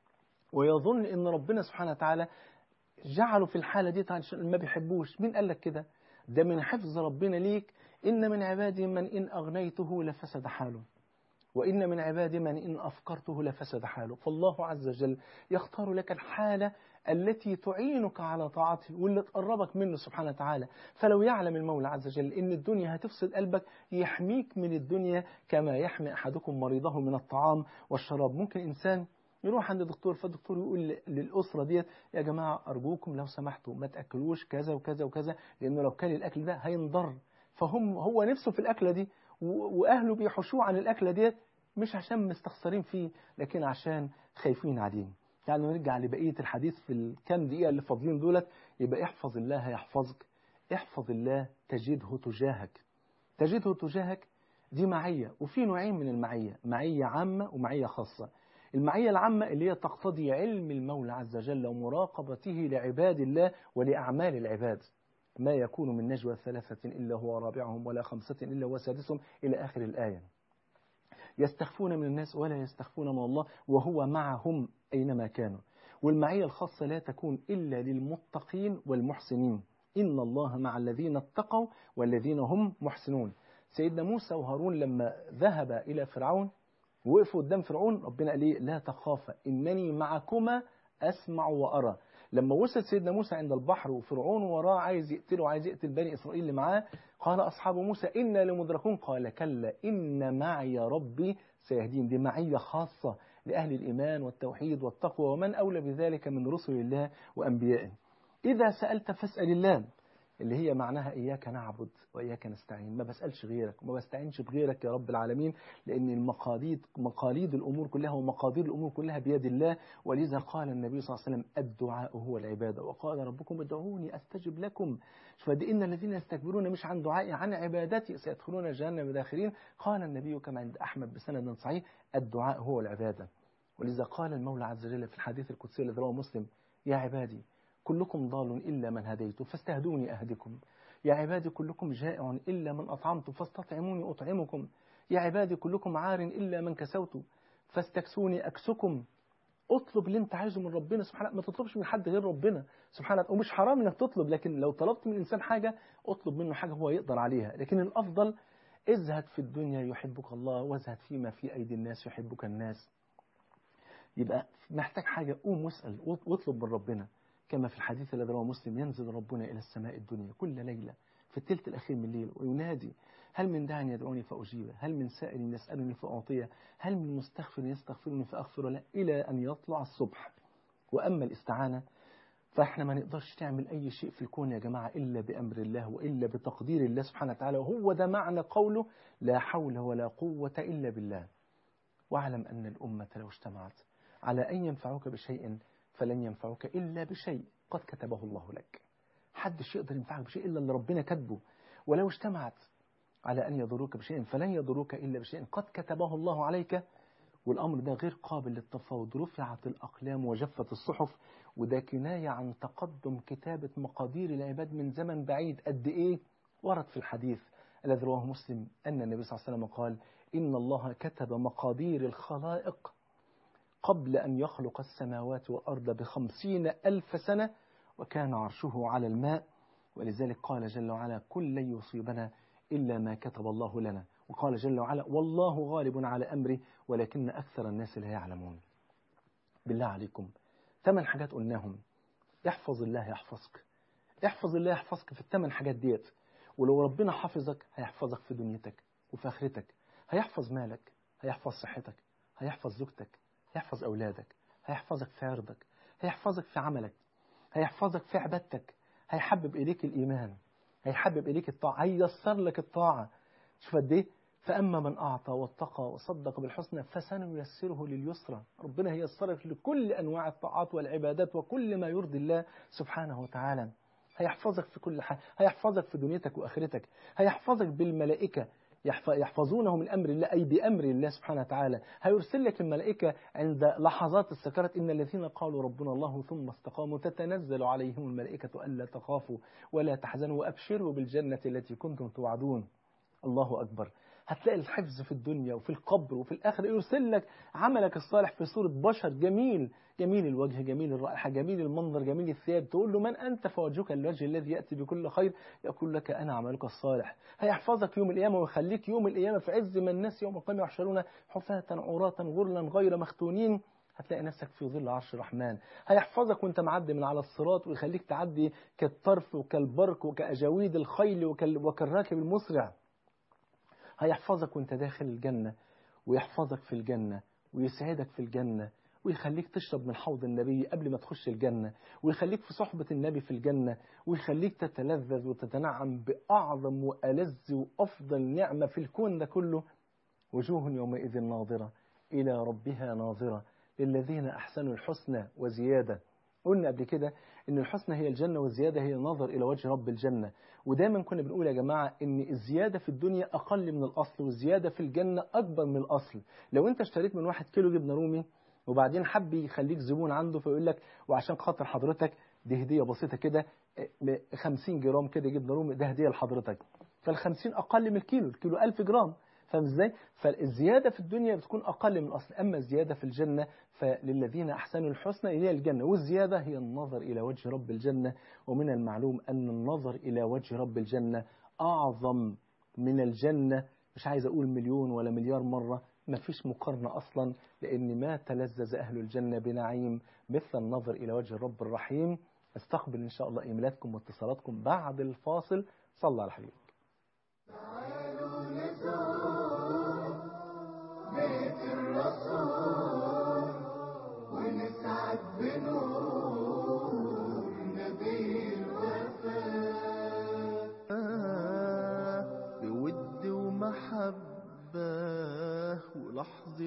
ويظن إن ربنا سبحانه وتعالى جعله في الحالة دي عشان ما بيحبوش مين قال لك كده ده من حفظ ربنا ليك إن من عبادي من إن أغنيته لفسد حاله وإن من عبادي من إن أفكرته لفسد حاله فالله عز وجل يختار لك الحالة التي تعينك على طاعته واللي تقربك منه سبحانه وتعالى فلو يعلم المولى عز وجل إن الدنيا هتفسد قلبك يحميك من الدنيا كما يحمي أحدكم مريضه من الطعام والشراب ممكن إنسان يروح عند الدكتور فالدكتور يقول للأسرة ديت يا جماعة أرجوكم لو سمحتوا ما تأكلوش كذا وكذا وكذا لأنه لو كان الأكل ده هينضر فهم هو نفسه في الأكلة دي وأهله بيحشوه عن الأكلة ديت مش عشان مستخسرين فيه لكن عشان خايفين عليه يعني نرجع لبقية الحديث في الكام دقيقة اللي فاضلين دولت يبقى احفظ الله يحفظك احفظ الله تجده تجاهك تجده تجاهك دي معية وفي نوعين من المعية معية عامة ومعية خاصة المعية العامة اللي هي تقتضي علم المولى عز وجل ومراقبته لعباد الله ولأعمال العباد ما يكون من نجوى ثلاثة إلا هو رابعهم ولا خمسة إلا هو سادسهم إلى آخر الآية يستخفون من الناس ولا يستخفون من الله وهو معهم أينما كانوا والمعية الخاصة لا تكون إلا للمتقين والمحسنين إن الله مع الذين اتقوا والذين هم محسنون سيدنا موسى وهارون لما ذهب إلى فرعون وقفوا قدام فرعون ربنا قال ليه لا تخافا إنني معكما أسمع وأرى لما وصل سيدنا موسى عند البحر وفرعون وراه عايز يقتله وعايز يقتل بني إسرائيل اللي معاه قال أصحاب موسى إنا لمدركون قال كلا إن معي ربي سيهدين دي معية خاصة لأهل الإيمان والتوحيد والتقوى ومن أولى بذلك من رسل الله وأنبيائه إذا سألت فاسأل الله اللي هي معناها إياك نعبد وإياك نستعين ما بسألش غيرك وما بستعينش بغيرك يا رب العالمين لأن المقاليد مقاليد الأمور كلها ومقادير الأمور كلها بيد الله ولذا قال النبي صلى الله عليه وسلم الدعاء هو العبادة وقال ربكم ادعوني أستجب لكم فإن الذين يستكبرون مش عن دعائي عن عبادتي سيدخلون جهنم داخرين قال النبي كما عند أحمد بسند صحيح الدعاء هو العبادة ولذا قال المولى عز وجل في الحديث القدسي الذي رواه مسلم يا عبادي كلكم ضال إلا من هديت فاستهدوني أهدكم يا عبادي كلكم جائع إلا من أطعمت فاستطعموني أطعمكم يا عبادي كلكم عار إلا من كسوت فاستكسوني أكسكم اطلب اللي انت عايزه من ربنا سبحانه ما تطلبش من حد غير ربنا سبحانه ومش حرام انك تطلب لكن لو طلبت من الانسان حاجه اطلب منه حاجه هو يقدر عليها لكن الافضل ازهد في الدنيا يحبك الله وازهد فيما في ايدي الناس يحبك الناس يبقى محتاج حاجه قوم واسال واطلب من ربنا كما في الحديث الذي رواه مسلم ينزل ربنا إلى السماء الدنيا كل ليلة في الثلث الأخير من الليل وينادي هل من داع يدعوني فأجيبه هل من سائل يسألني فأعطيه هل من مستغفر يستغفرني فأغفر له إلى أن يطلع الصبح وأما الاستعانة فإحنا ما نقدرش نعمل أي شيء في الكون يا جماعة إلا بأمر الله وإلا بتقدير الله سبحانه وتعالى وهو ده معنى قوله لا حول ولا قوة إلا بالله واعلم أن الأمة لو اجتمعت على أن ينفعوك بشيء فلن ينفعك إلا بشيء قد كتبه الله لك حدش يقدر ينفعك بشيء إلا اللي ربنا كتبه ولو اجتمعت على أن يضروك بشيء فلن يضروك إلا بشيء قد كتبه الله عليك والأمر ده غير قابل للتفاوض رفعت الأقلام وجفت الصحف وده كناية عن تقدم كتابة مقادير العباد من زمن بعيد قد إيه ورد في الحديث الذي رواه مسلم أن النبي صلى الله عليه وسلم قال إن الله كتب مقادير الخلائق قبل أن يخلق السماوات والأرض بخمسين ألف سنة وكان عرشه على الماء ولذلك قال جل وعلا كل لن يصيبنا إلا ما كتب الله لنا وقال جل وعلا والله غالب على أمره ولكن أكثر الناس لا يعلمون بالله عليكم ثمان حاجات قلناهم احفظ الله يحفظك احفظ الله يحفظك في الثمان حاجات ديت ولو ربنا حفظك هيحفظك في دنيتك وفي آخرتك هيحفظ مالك هيحفظ صحتك هيحفظ زوجتك هيحفظ أولادك هيحفظك في عرضك هيحفظك في عملك هيحفظك في عبادتك هيحبب إليك الإيمان هيحبب إليك الطاعة هييسر لك الطاعة شوف قد إيه فأما من أعطى واتقى وصدق بالحسنى فسنيسره لليسرى ربنا هيسرك لكل أنواع الطاعات والعبادات وكل ما يرضي الله سبحانه وتعالى هيحفظك في كل حاجة هيحفظك في دنيتك وآخرتك هيحفظك بالملائكة يحفظونه من أمر الله أي بأمر الله سبحانه وتعالى هيرسل لك الملائكة عند لحظات السكرات إن الذين قالوا ربنا الله ثم استقاموا تتنزل عليهم الملائكة ألا تخافوا ولا تحزنوا وأبشروا بالجنة التي كنتم توعدون الله أكبر هتلاقي الحفظ في الدنيا وفي القبر وفي الآخر يرسل لك عملك الصالح في صورة بشر جميل جميل الوجه جميل الرائحة جميل المنظر جميل الثياب تقول له من أنت فوجهك الوجه الذي يأتي بكل خير يقول لك أنا عملك الصالح هيحفظك يوم القيامة ويخليك يوم القيامة في عز ما الناس يوم القيامة يحشرون حفاة عراة غرلا غير مختونين هتلاقي نفسك في ظل عرش الرحمن هيحفظك وانت معدي من على الصراط ويخليك تعدي كالطرف وكالبرق وكأجاويد الخيل وكالراكب المسرع هيحفظك وانت داخل الجنة ويحفظك في الجنة ويسعدك في الجنة ويخليك تشرب من حوض النبي قبل ما تخش الجنة ويخليك في صحبة النبي في الجنة ويخليك تتلذذ وتتنعم بأعظم وألذ وأفضل نعمة في الكون ده كله وجوه يومئذ ناظرة إلى ربها ناظرة للذين أحسنوا الحسنى وزيادة قلنا قبل كده ان الحسنى هي الجنة والزيادة هي النظر الى وجه رب الجنة ودايما كنا بنقول يا جماعة ان الزيادة في الدنيا اقل من الاصل والزيادة في الجنة اكبر من الاصل لو انت اشتريت من واحد كيلو جبنة رومي وبعدين حب يخليك زبون عنده فيقول لك وعشان خاطر حضرتك دي هدية بسيطة كده 50 جرام كده جبنة رومي ده هدية لحضرتك فال50 اقل من الكيلو الكيلو 1000 جرام فاهم ازاي؟ فالزيادة في الدنيا بتكون أقل من الأصل أما الزيادة في الجنة فللذين أحسنوا الحسنى هي الجنة والزيادة هي النظر إلى وجه رب الجنة ومن المعلوم أن النظر إلى وجه رب الجنة أعظم من الجنة مش عايز أقول مليون ولا مليار مرة ما فيش مقارنة أصلا لأن ما تلذذ أهل الجنة بنعيم مثل النظر إلى وجه الرب الرحيم استقبل إن شاء الله إيميلاتكم واتصالاتكم بعد الفاصل صلى على حبيبك تعالوا نزور بيت الرسول ونسعد بنور نبي الوفاء لحظة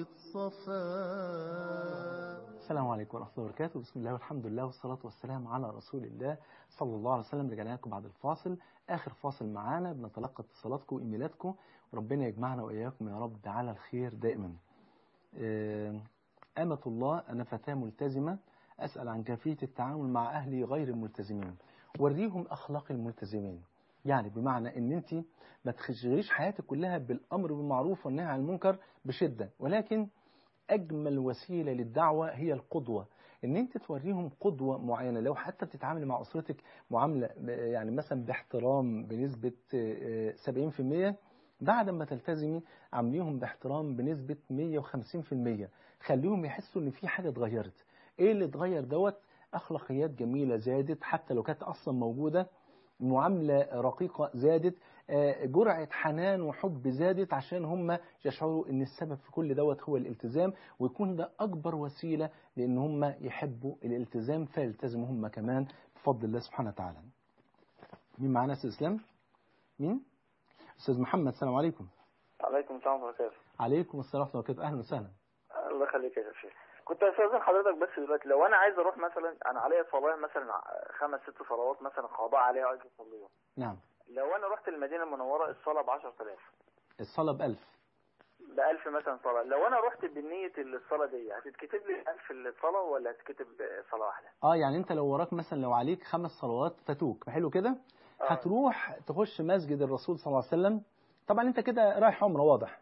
صفاء السلام عليكم ورحمة الله وبركاته بسم الله والحمد لله والصلاة والسلام على رسول الله صلى الله عليه وسلم رجعنا لكم بعد الفاصل آخر فاصل معانا بنتلقى اتصالاتكم وإيميلاتكم وربنا يجمعنا وإياكم يا رب على الخير دائما آه، أمة الله أنا فتاة ملتزمة أسأل عن كيفية التعامل مع أهلي غير الملتزمين وريهم أخلاق الملتزمين يعني بمعنى ان انت ما تشغليش حياتك كلها بالامر بالمعروف والنهي عن المنكر بشده ولكن اجمل وسيله للدعوه هي القدوه ان انت توريهم قدوه معينه لو حتى بتتعاملي مع اسرتك معامله يعني مثلا باحترام بنسبه آه، 70% بعد ما تلتزمي عامليهم باحترام بنسبه 150% خليهم يحسوا ان في حاجه اتغيرت ايه اللي اتغير دوت اخلاقيات جميله زادت حتى لو كانت اصلا موجوده معاملة رقيقة زادت آه، جرعة حنان وحب زادت عشان هم يشعروا ان السبب في كل دوت هو الالتزام ويكون ده اكبر وسيلة لان هم يحبوا الالتزام فيلتزموا هم كمان بفضل الله سبحانه وتعالى مين معانا استاذ اسلام مين استاذ محمد السلام عليكم عليكم السلام ورحمة الله عليكم السلام ورحمة الله وبركاته اهلا وسهلا الله يخليك يا شيخ كنت استاذن حضرتك بس دلوقتي لو انا عايز اروح مثلا انا عليا صلاه مثلا خمس ست صلوات مثلا قضاء عليها وعايز اصليهم نعم لو انا رحت المدينه المنوره الصلاه ب 10000 الصلاة بألف ب 1000 مثلا صلاه لو انا رحت بنيه الصلاه دي هتتكتب لي 1000 الصلاه ولا هتتكتب صلاه واحده؟ اه يعني انت لو وراك مثلا لو عليك خمس صلوات فاتوك حلو كده آه. هتروح تخش مسجد الرسول صلى الله عليه وسلم طبعا انت كده رايح عمره واضح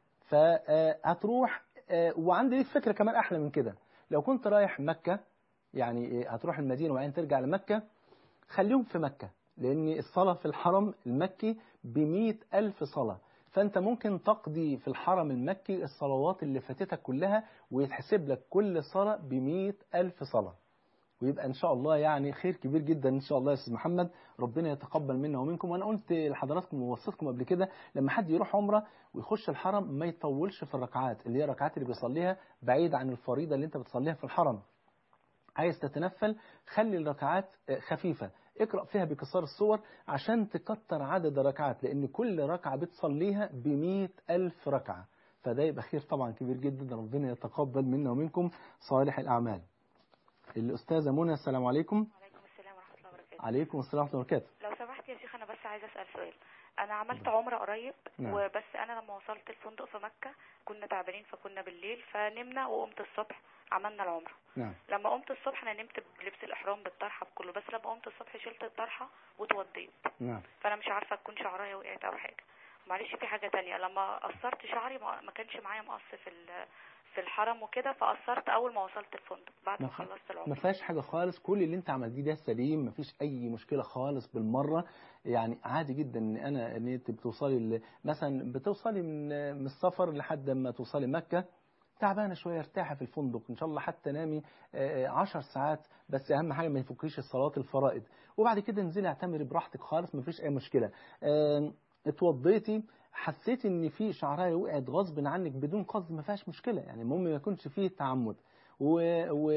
فهتروح وعندي ليك فكره كمان احلى من كده لو كنت رايح مكه يعني آه، هتروح المدينه وبعدين ترجع لمكه خليهم في مكه لان الصلاه في الحرم المكي ب ألف صلاه فانت ممكن تقضي في الحرم المكي الصلوات اللي فاتتك كلها ويتحسب لك كل صلاه ب ألف صلاه ويبقى ان شاء الله يعني خير كبير جدا ان شاء الله يا استاذ محمد ربنا يتقبل منا ومنكم وانا قلت لحضراتكم ووصيتكم قبل كده لما حد يروح عمره ويخش الحرم ما يطولش في الركعات اللي هي الركعات اللي بيصليها بعيد عن الفريضه اللي انت بتصليها في الحرم عايز تتنفل خلي الركعات آه، خفيفه اقرا فيها بكسار الصور عشان تكتر عدد الركعات لان كل ركعه بتصليها ب ألف ركعه فده يبقى خير طبعا كبير جدا ربنا يتقبل منا ومنكم صالح الاعمال الأستاذة منى السلام عليكم وعليكم السلام ورحمة الله وبركاته عليكم السلام ورحمة الله وبركاته لو سمحت يا شيخ أنا بس عايزة أسأل سؤال أنا عملت عمرة قريب نعم. وبس أنا لما وصلت الفندق في مكة كنا تعبانين فكنا بالليل فنمنا وقمت الصبح عملنا العمرة نعم لما قمت الصبح أنا نمت بلبس الإحرام بالطرحة بكله بس لما قمت الصبح شلت الطرحة واتوضيت نعم فأنا مش عارفة تكون شعرايا وقعت أو حاجة معلش في حاجة تانية لما قصرت شعري ما ما كانش معايا مقص في ال- في الحرم وكده فقصرت أول ما وصلت الفندق بعد ما ما ف- خلصت ما العمرة فيهاش حاجة خالص كل اللي انت عملتيه ده سليم ما فيش أي مشكلة خالص بالمرة يعني عادي جدا ان انا ان انت بتوصلي ل- مثلا بتوصلي من من السفر لحد ما توصلي مكة تعبانة شوية ارتاحي في الفندق ان شاء الله حتى نامي آه، عشر ساعات بس اهم حاجة ما يفكيش الصلاة الفرائض وبعد كده انزلي اعتمري براحتك خالص ما فيش اي مشكلة آه، اتوضيتي حسيت ان في شعرايه وقعت غصب عنك بدون قصد ما فيهاش مشكله يعني المهم ما يكونش فيه تعمد و, و...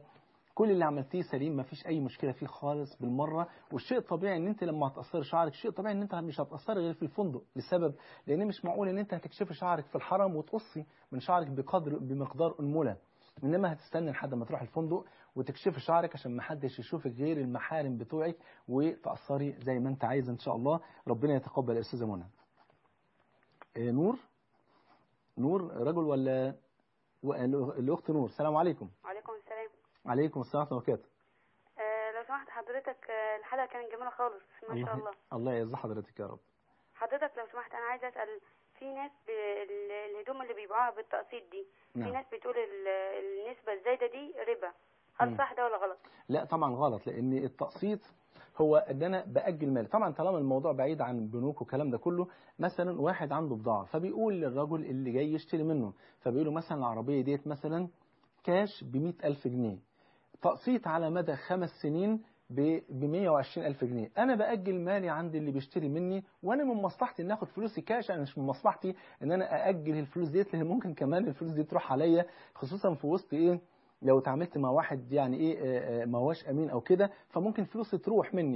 كل اللي عملتيه سليم ما فيش اي مشكله فيه خالص بالمره والشيء طبيعي ان انت لما هتقصري شعرك شيء طبيعي ان انت مش هتقصري غير في الفندق لسبب لان مش معقول ان انت هتكشفي شعرك في الحرم وتقصي من شعرك بقدر بمقدار انمله انما هتستنى لحد ما تروح الفندق وتكشفي شعرك عشان ما حدش يشوفك غير المحارم بتوعك وتقصري زي ما انت عايز ان شاء الله ربنا يتقبل يا استاذه منى إيه، نور نور رجل ولا و- الاخت نور السلام عليكم وعليكم السلام عليكم السلام ورحمه الله وبركاته آه لو سمحت حضرتك آه الحلقة كانت جميلة خالص ما شاء الله الله يعز حضرتك يا رب حضرتك لو سمحت أنا عايزة أسأل في ناس ب... ال- الهدوم اللي بيبيعوها بالتقسيط دي في نعم ناس بتقول ال... النسبة الزايدة دي ربا هل مم. صح ده ولا غلط؟ لا طبعا غلط لان التقسيط هو ان انا باجل مال طبعا طالما الموضوع بعيد عن البنوك والكلام ده كله مثلا واحد عنده بضاعه فبيقول للرجل اللي جاي يشتري منه فبيقول له مثلا العربيه ديت مثلا كاش ب ألف جنيه تقسيط على مدى خمس سنين ب 120 ألف جنيه أنا بأجل مالي عند اللي بيشتري مني وأنا من مصلحتي إن آخد فلوسي كاش أنا مش من مصلحتي إن أنا أأجل الفلوس ديت لأن ممكن كمان الفلوس دي تروح عليا خصوصا في وسط إيه لو اتعاملت مع واحد يعني إيه آه، آه، ما هواش أمين أو كده فممكن فلوسي تروح مني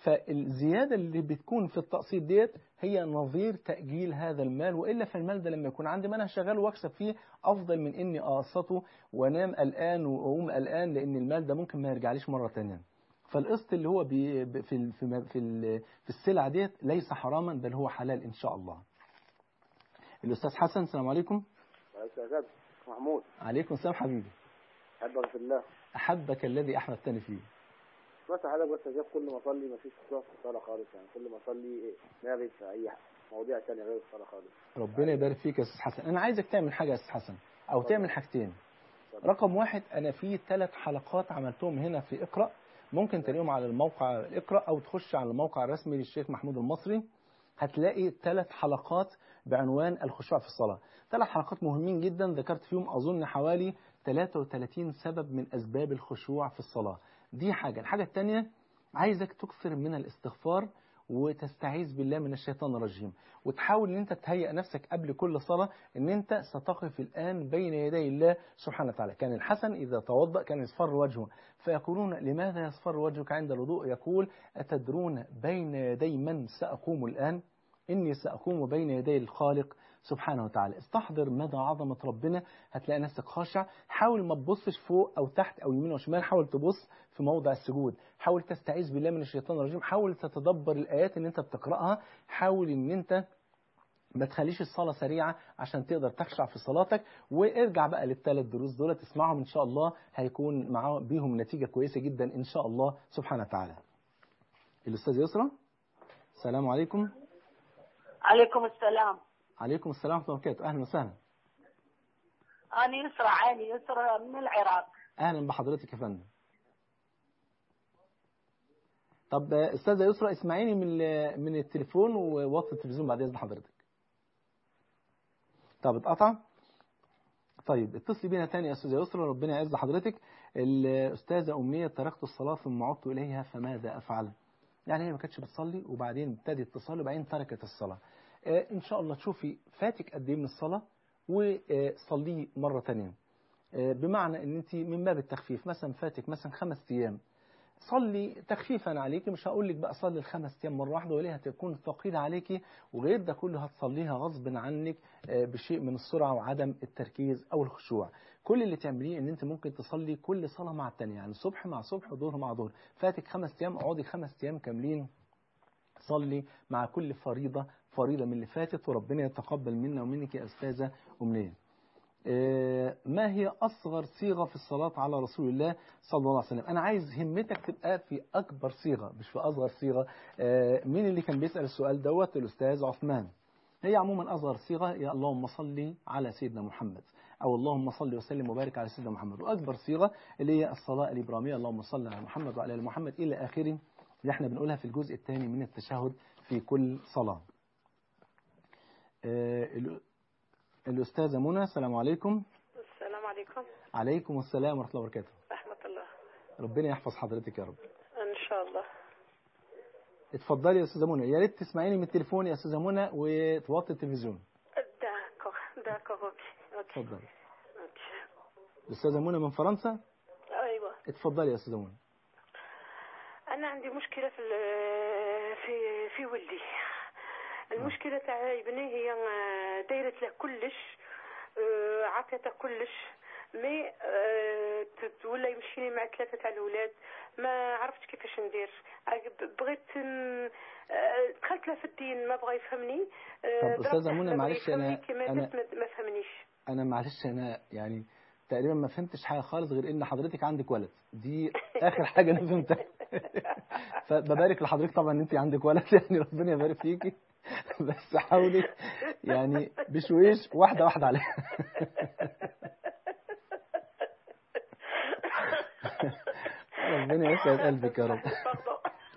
فالزيادة اللي بتكون في التقسيط ديت هي نظير تأجيل هذا المال وإلا فالمال ده لما يكون عندي ما أنا شغال وأكسب فيه أفضل من إني أقسطه وأنام قلقان وأقوم قلقان لأن المال ده ممكن ما يرجعليش مرة تانية فالقسط اللي هو بي ب- في ال- في م- في ال- في السلعة ديت ليس حراما بل هو حلال إن شاء الله الأستاذ حسن السلام عليكم أستاذ محمود عليكم السلام حبيبي أحبك في الله أحبك الذي أحببتني فيه بس حضرتك بس شايف كل ما أصلي ما فيش خشوع في الصلاة خالص يعني كل ما أصلي إيه دماغي في أي مواضيع تانية غير الصلاة خالص ربنا يبارك فيك يا أستاذ حسن أنا عايزك تعمل حاجة يا أستاذ حسن أو تعمل حاجتين رقم واحد أنا في ثلاث حلقات عملتهم هنا في اقرأ ممكن تلاقيهم على الموقع اقرأ أو تخش على الموقع الرسمي للشيخ محمود المصري هتلاقي ثلاث حلقات بعنوان الخشوع في الصلاة ثلاث حلقات مهمين جدا ذكرت فيهم أظن حوالي 33 سبب من أسباب الخشوع في الصلاة دي حاجة الحاجة الثانية عايزك تكثر من الاستغفار وتستعيذ بالله من الشيطان الرجيم وتحاول ان انت تهيئ نفسك قبل كل صلاة ان انت ستقف الان بين يدي الله سبحانه وتعالى كان الحسن اذا توضأ كان يصفر وجهه فيقولون لماذا يصفر وجهك عند الوضوء يقول أتدرون بين يدي من سأقوم الآن إني سأقوم بين يدي الخالق سبحانه وتعالى استحضر مدى عظمة ربنا هتلاقي نفسك خاشع حاول ما تبصش فوق أو تحت أو يمين وشمال حاول تبص في موضع السجود حاول تستعيذ بالله من الشيطان الرجيم حاول تتدبر الآيات اللي أنت بتقرأها حاول أن أنت ما تخليش الصلاة سريعة عشان تقدر تخشع في صلاتك وارجع بقى للثلاث دروس دول تسمعهم إن شاء الله هيكون معاه بيهم نتيجة كويسة جدا إن شاء الله سبحانه وتعالى الأستاذ يسرى السلام عليكم عليكم السلام عليكم السلام ورحمة الله وبركاته أهلا وسهلا أنا يسرى عيني يسرى من العراق أهلا بحضرتك يا فندم طب آه، أستاذة يسرى اسمعيني من ال- من التليفون ووطي التلفزيون بعد إذن حضرتك طب اتقطع طيب اتصلي بينا تاني يا أستاذة يسرى ربنا يعز حضرتك الأستاذة أمنية تركت الصلاة ثم عدت إليها فماذا أفعل يعني هي ما كانتش بتصلي وبعدين ابتدت تصلي وبعدين تركت الصلاة آه، إن شاء الله تشوفي فاتك قد إيه من الصلاة وصليه مرة تانية آه، بمعنى ان انت من باب التخفيف مثلا فاتك مثلا خمس ايام صلي تخفيفا عليك مش هقول لك بقى صلي الخمس ايام مره واحده وليه هتكون ثقيله عليكي وغير ده كله هتصليها غصب عنك آه، بشيء من السرعه وعدم التركيز او الخشوع كل اللي تعمليه ان انت ممكن تصلي كل صلاه مع الثانيه يعني صبح مع صبح وظهر مع ظهر فاتك خمس ايام اقعدي خمس ايام كاملين صلي مع كل فريضه فريضه من اللي فاتت وربنا يتقبل منا ومنك يا استاذه امنيه آه، ما هي أصغر صيغة في الصلاة على رسول الله صلى الله عليه وسلم أنا عايز همتك تبقى في أكبر صيغة مش في أصغر صيغة آه، مين اللي كان بيسأل السؤال دوت الأستاذ عثمان هي عموما أصغر صيغة يا اللهم صل على سيدنا محمد أو اللهم صل وسلم وبارك على سيدنا محمد وأكبر صيغة اللي هي الصلاة الإبراهيمية اللهم صل على محمد وعلى آل محمد إلى آخره اللي احنا بنقولها في الجزء الثاني من التشهد في كل صلاة آه، ال- الأستاذة منى السلام عليكم السلام عليكم عليكم السلام ورحمة الله وبركاته رحمة الله ربنا يحفظ حضرتك يا رب إن شاء الله اتفضلي يا أستاذة منى يا ريت تسمعيني من التليفون يا أستاذة منى وتوطي التلفزيون داكور داكور أوكي أوكي اتفضلي أوكي. الأستاذة منى من فرنسا أيوة اتفضلي يا أستاذة منى أنا عندي مشكلة في ال- في في ولدي المشكلة تاع ابني هي آه، دايرت له كلش آه، عطيته كلش مي آه، ت- ولا يمشيني مع ثلاثة تاع الأولاد ما عرفتش كيفاش ندير آه، بغيت ن- آه، دخلت له في الدين ما بغى يفهمني آه، طب أستاذة ضربته منى، ما بغى معلش يفهمني أنا- كيما أنا- بس ما ما فهمنيش أنا معلش أنا يعني تقريبا ما فهمتش حاجة خالص غير إن حضرتك عندك ولد دي آخر حاجة أنا فهمتها فببارك لحضرتك طبعا إن أنت عندك ولد يعني ربنا يبارك فيكي بس حاولي يعني بشويش واحدة واحدة عليها ربنا يسعد قلبك يا رب برضو.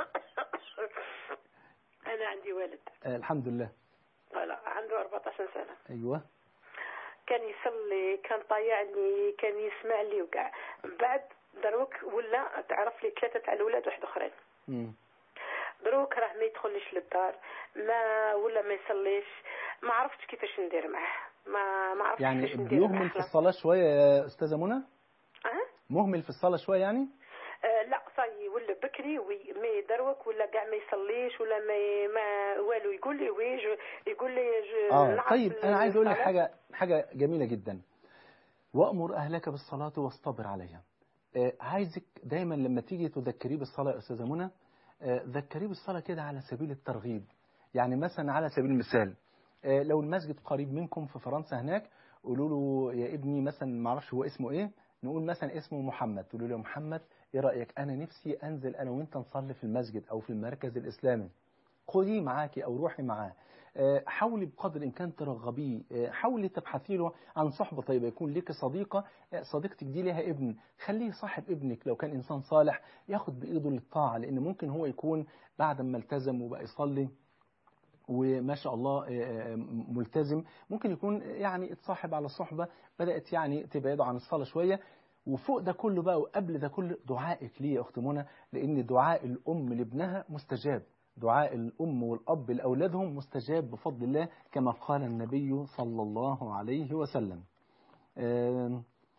أنا عندي ولد آه، الحمد لله فوالا عنده 14 سنة أيوه كان يصلي كان طايعني كان يسمع لي وكاع من بعد دروك ولا تعرف لي ثلاثة تاع الأولاد واحد آخرين مم. دروك راه ما يدخلش للدار ما ولا ما يصليش ما عرفتش كيفاش ندير معاه ما ما عرفتش يعني كيفاش ندير بيهمل معاه في الصلاة شوية يا أستاذة منى أه؟ مهمل في الصلاة شوية يعني آه لا صاي ولبت بكريوي ما دروك ولا كاع ما يصليش ولا ما ما والو يقول لي ويج يقول لي ج- اه نعرف طيب انا عايز اقول لك الصلاة. حاجه حاجه جميله جدا وامر اهلك بالصلاه واصطبر عليها آه، عايزك دايما لما تيجي تذكريه بالصلاه يا استاذه منى آه، ذكريه بالصلاه كده على سبيل الترغيب يعني مثلا على سبيل المثال آه، لو المسجد قريب منكم في فرنسا هناك قولوا له يا ابني مثلا ما اعرفش هو اسمه ايه نقول مثلا اسمه محمد تقولوا له يا محمد ايه رايك انا نفسي انزل انا وانت نصلي في المسجد او في المركز الاسلامي خديه معاكي او روحي معاه آه، حاولي بقدر الامكان ترغبيه آه، حاولي تبحثي له عن صحبه طيبه يكون لك صديقه آه، صديقتك دي لها ابن خليه صاحب ابنك لو كان انسان صالح ياخد بايده للطاعه لان ممكن هو يكون بعد ما التزم وبقى يصلي وما شاء الله آه، آه، ملتزم ممكن يكون يعني اتصاحب على صحبة بدأت يعني تبعده عن الصلاة شوية وفوق ده كله بقى وقبل ده كله دعائك ليه يا أخت منى لأن دعاء الأم لابنها مستجاب دعاء الأم والأب لأولادهم مستجاب بفضل الله كما قال النبي صلى الله عليه وسلم آه،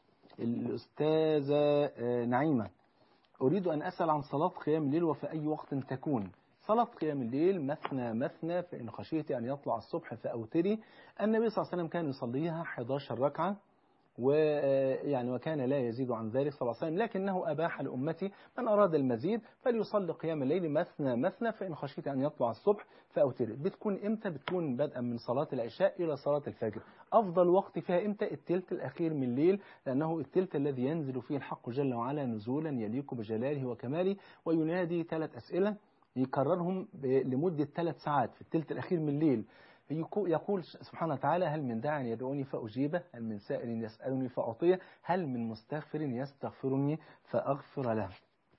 الأستاذة آه، نعيمة أريد أن أسأل عن صلاة قيام الليل وفي أي وقت تكون صلاة قيام الليل مثنى مثنى فإن خشيت أن يطلع الصبح فأوتري النبي صلى الله عليه وسلم كان يصليها 11 ركعة ويعني وكان لا يزيد عن ذلك صلى الله عليه وسلم لكنه أباح لأمتي من أراد المزيد فليصلي قيام الليل مثنى مثنى فإن خشيت أن يطلع الصبح فأوتري بتكون إمتى بتكون بدءا من صلاة العشاء إلى صلاة الفجر أفضل وقت فيها إمتى التلت الأخير من الليل لأنه التلت الذي ينزل فيه الحق جل وعلا نزولا يليق بجلاله وكماله وينادي ثلاث أسئلة يكررهم ب- لمدة ثلاث ساعات في الثلث الأخير من الليل يكو- يقول سبحانه وتعالى هل من داع يدعوني فأجيبه هل من سائل يسألني فأعطيه هل من مستغفر يستغفرني فأغفر له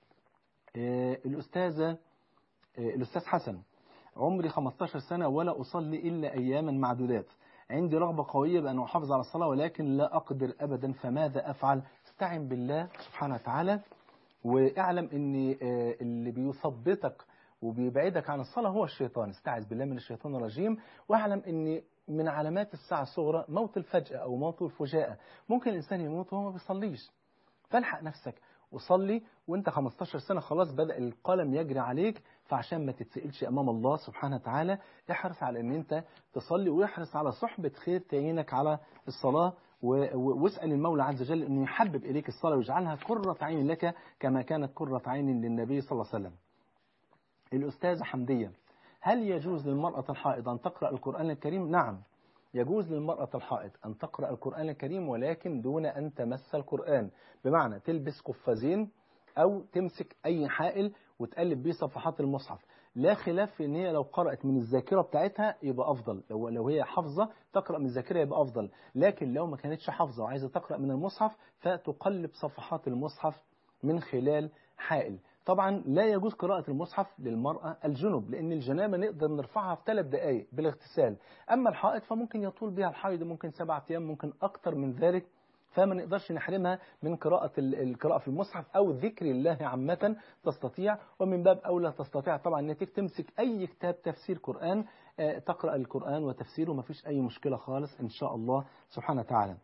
آه، الأستاذة آه، الأستاذ حسن عمري 15 سنة ولا أصلي إلا أياما معدودات عندي رغبة قوية بأن أحافظ على الصلاة ولكن لا أقدر أبدا فماذا أفعل استعن بالله سبحانه وتعالى واعلم ان آه، اللي بيثبطك وبيبعدك عن الصلاة هو الشيطان استعذ بالله من الشيطان الرجيم واعلم ان من علامات الساعة الصغرى موت الفجأة أو موت الفجاءة ممكن الإنسان يموت وهو ما بيصليش فالحق نفسك وصلي وانت 15 سنة خلاص بدأ القلم يجري عليك فعشان ما تتسئلش أمام الله سبحانه وتعالى احرص على ان انت تصلي واحرص على صحبة خير تعينك على الصلاة و- و- واسأل المولى عز وجل انه يحبب إليك الصلاة ويجعلها قرة عين لك كما كانت قرة عين للنبي صلى الله عليه وسلم الأستاذة حمدية هل يجوز للمرأة الحائض أن تقرأ القرآن الكريم؟ نعم يجوز للمرأة الحائض أن تقرأ القرآن الكريم ولكن دون أن تمس القرآن بمعنى تلبس قفازين أو تمسك أي حائل وتقلب بيه صفحات المصحف لا خلاف في ان هي لو قرأت من الذاكرة بتاعتها يبقى أفضل لو, لو هي حافظة تقرأ من الذاكرة يبقى أفضل لكن لو ما كانتش حافظة وعايزة تقرأ من المصحف فتقلب صفحات المصحف من خلال حائل طبعا لا يجوز قراءة المصحف للمرأة الجنب لأن الجنابة نقدر نرفعها في ثلاث دقائق بالاغتسال أما الحائط فممكن يطول بها الحيض ممكن سبعة أيام ممكن أكتر من ذلك فما نقدرش نحرمها من قراءة ال- القراءة في المصحف أو ذكر الله عامة تستطيع ومن باب أولى تستطيع طبعا أنك تمسك أي كتاب تفسير قرآن آه، تقرأ القرآن وتفسيره ما فيش أي مشكلة خالص إن شاء الله سبحانه وتعالى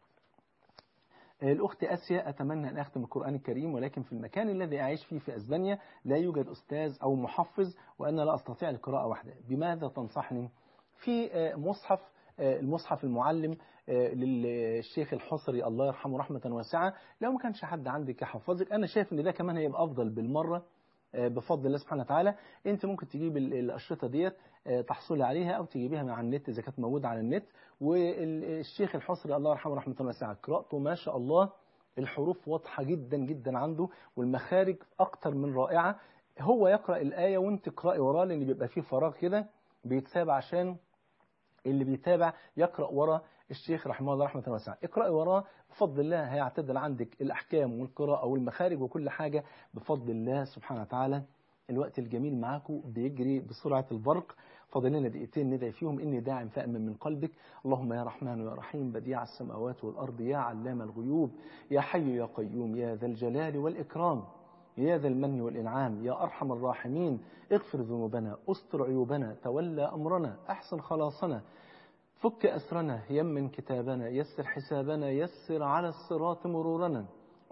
الأخت آسيا أتمنى أن أختم القرآن الكريم ولكن في المكان الذي أعيش فيه في أسبانيا لا يوجد أستاذ أو محفظ وأنا لا أستطيع القراءة وحدها بماذا تنصحني؟ في آه، مصحف آه، المصحف المعلم آه، للشيخ الحصري الله يرحمه رحمة واسعة لو ما كانش حد عندك يحفظك أنا شايف إن ده كمان هيبقى أفضل بالمرة آه، بفضل الله سبحانه وتعالى انت ممكن تجيب ال- الاشرطه ديت آه، تحصلي عليها او تجيبيها من على النت اذا كانت موجوده على النت والشيخ الحصري الله يرحمه رحمه الله واسعه قراءته ما شاء الله الحروف واضحه جدا جدا عنده والمخارج اكتر من رائعه هو يقرا الايه وانت اقراي وراه لان بيبقى فيه فراغ كده بيتساب عشان اللي بيتابع يقرأ ورا الشيخ رحمه الله رحمة واسعة اقرأي وراه بفضل الله هيعتدل عندك الأحكام والقراءة والمخارج وكل حاجة بفضل الله سبحانه وتعالى الوقت الجميل معاكم بيجري بسرعة البرق فاضل لنا دقيقتين ندعي فيهم إني داعم فأمن من قلبك اللهم يا رحمن ويا رحيم بديع السماوات والأرض يا علام الغيوب يا حي يا قيوم يا ذا الجلال والإكرام يا ذا المن والإنعام يا أرحم الراحمين اغفر ذنوبنا استر عيوبنا تولى أمرنا أحسن خلاصنا فك أسرنا يمن كتابنا يسر حسابنا يسر على الصراط مرورنا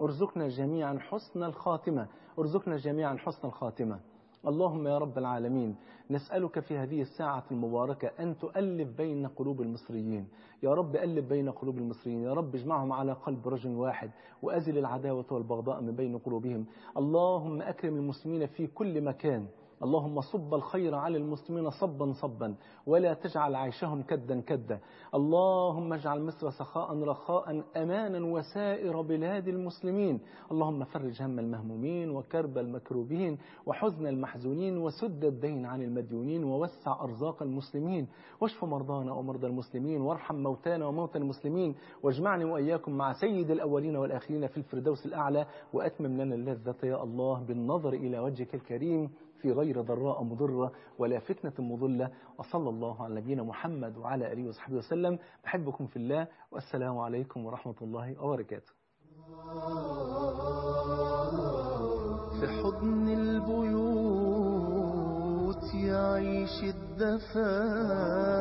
ارزقنا جميعا حسن الخاتمة ارزقنا جميعا حسن الخاتمة اللهم يا رب العالمين نسألك في هذه الساعة المباركة أن تؤلف بين قلوب المصريين يا رب ألف بين قلوب المصريين يا رب اجمعهم على قلب رجل واحد وأزل العداوة والبغضاء من بين قلوبهم اللهم أكرم المسلمين في كل مكان اللهم صب الخير على المسلمين صبا صبا ولا تجعل عيشهم كدا كدا اللهم اجعل مصر سخاء رخاء أمانا وسائر بلاد المسلمين اللهم فرج هم المهمومين وكرب المكروبين وحزن المحزونين وسد الدين عن المديونين ووسع أرزاق المسلمين واشف مرضانا ومرضى المسلمين وارحم موتانا وموتى المسلمين واجمعني وإياكم مع سيد الأولين والآخرين في الفردوس الأعلى وأتمم لنا اللذة يا الله بالنظر إلى وجهك الكريم في غير ضراء مضرة ولا فتنة مضلة وصلى الله على نبينا محمد وعلى آله وصحبه وسلم بحبكم في الله والسلام عليكم ورحمة الله وبركاته في حضن البيوت يعيش الدفا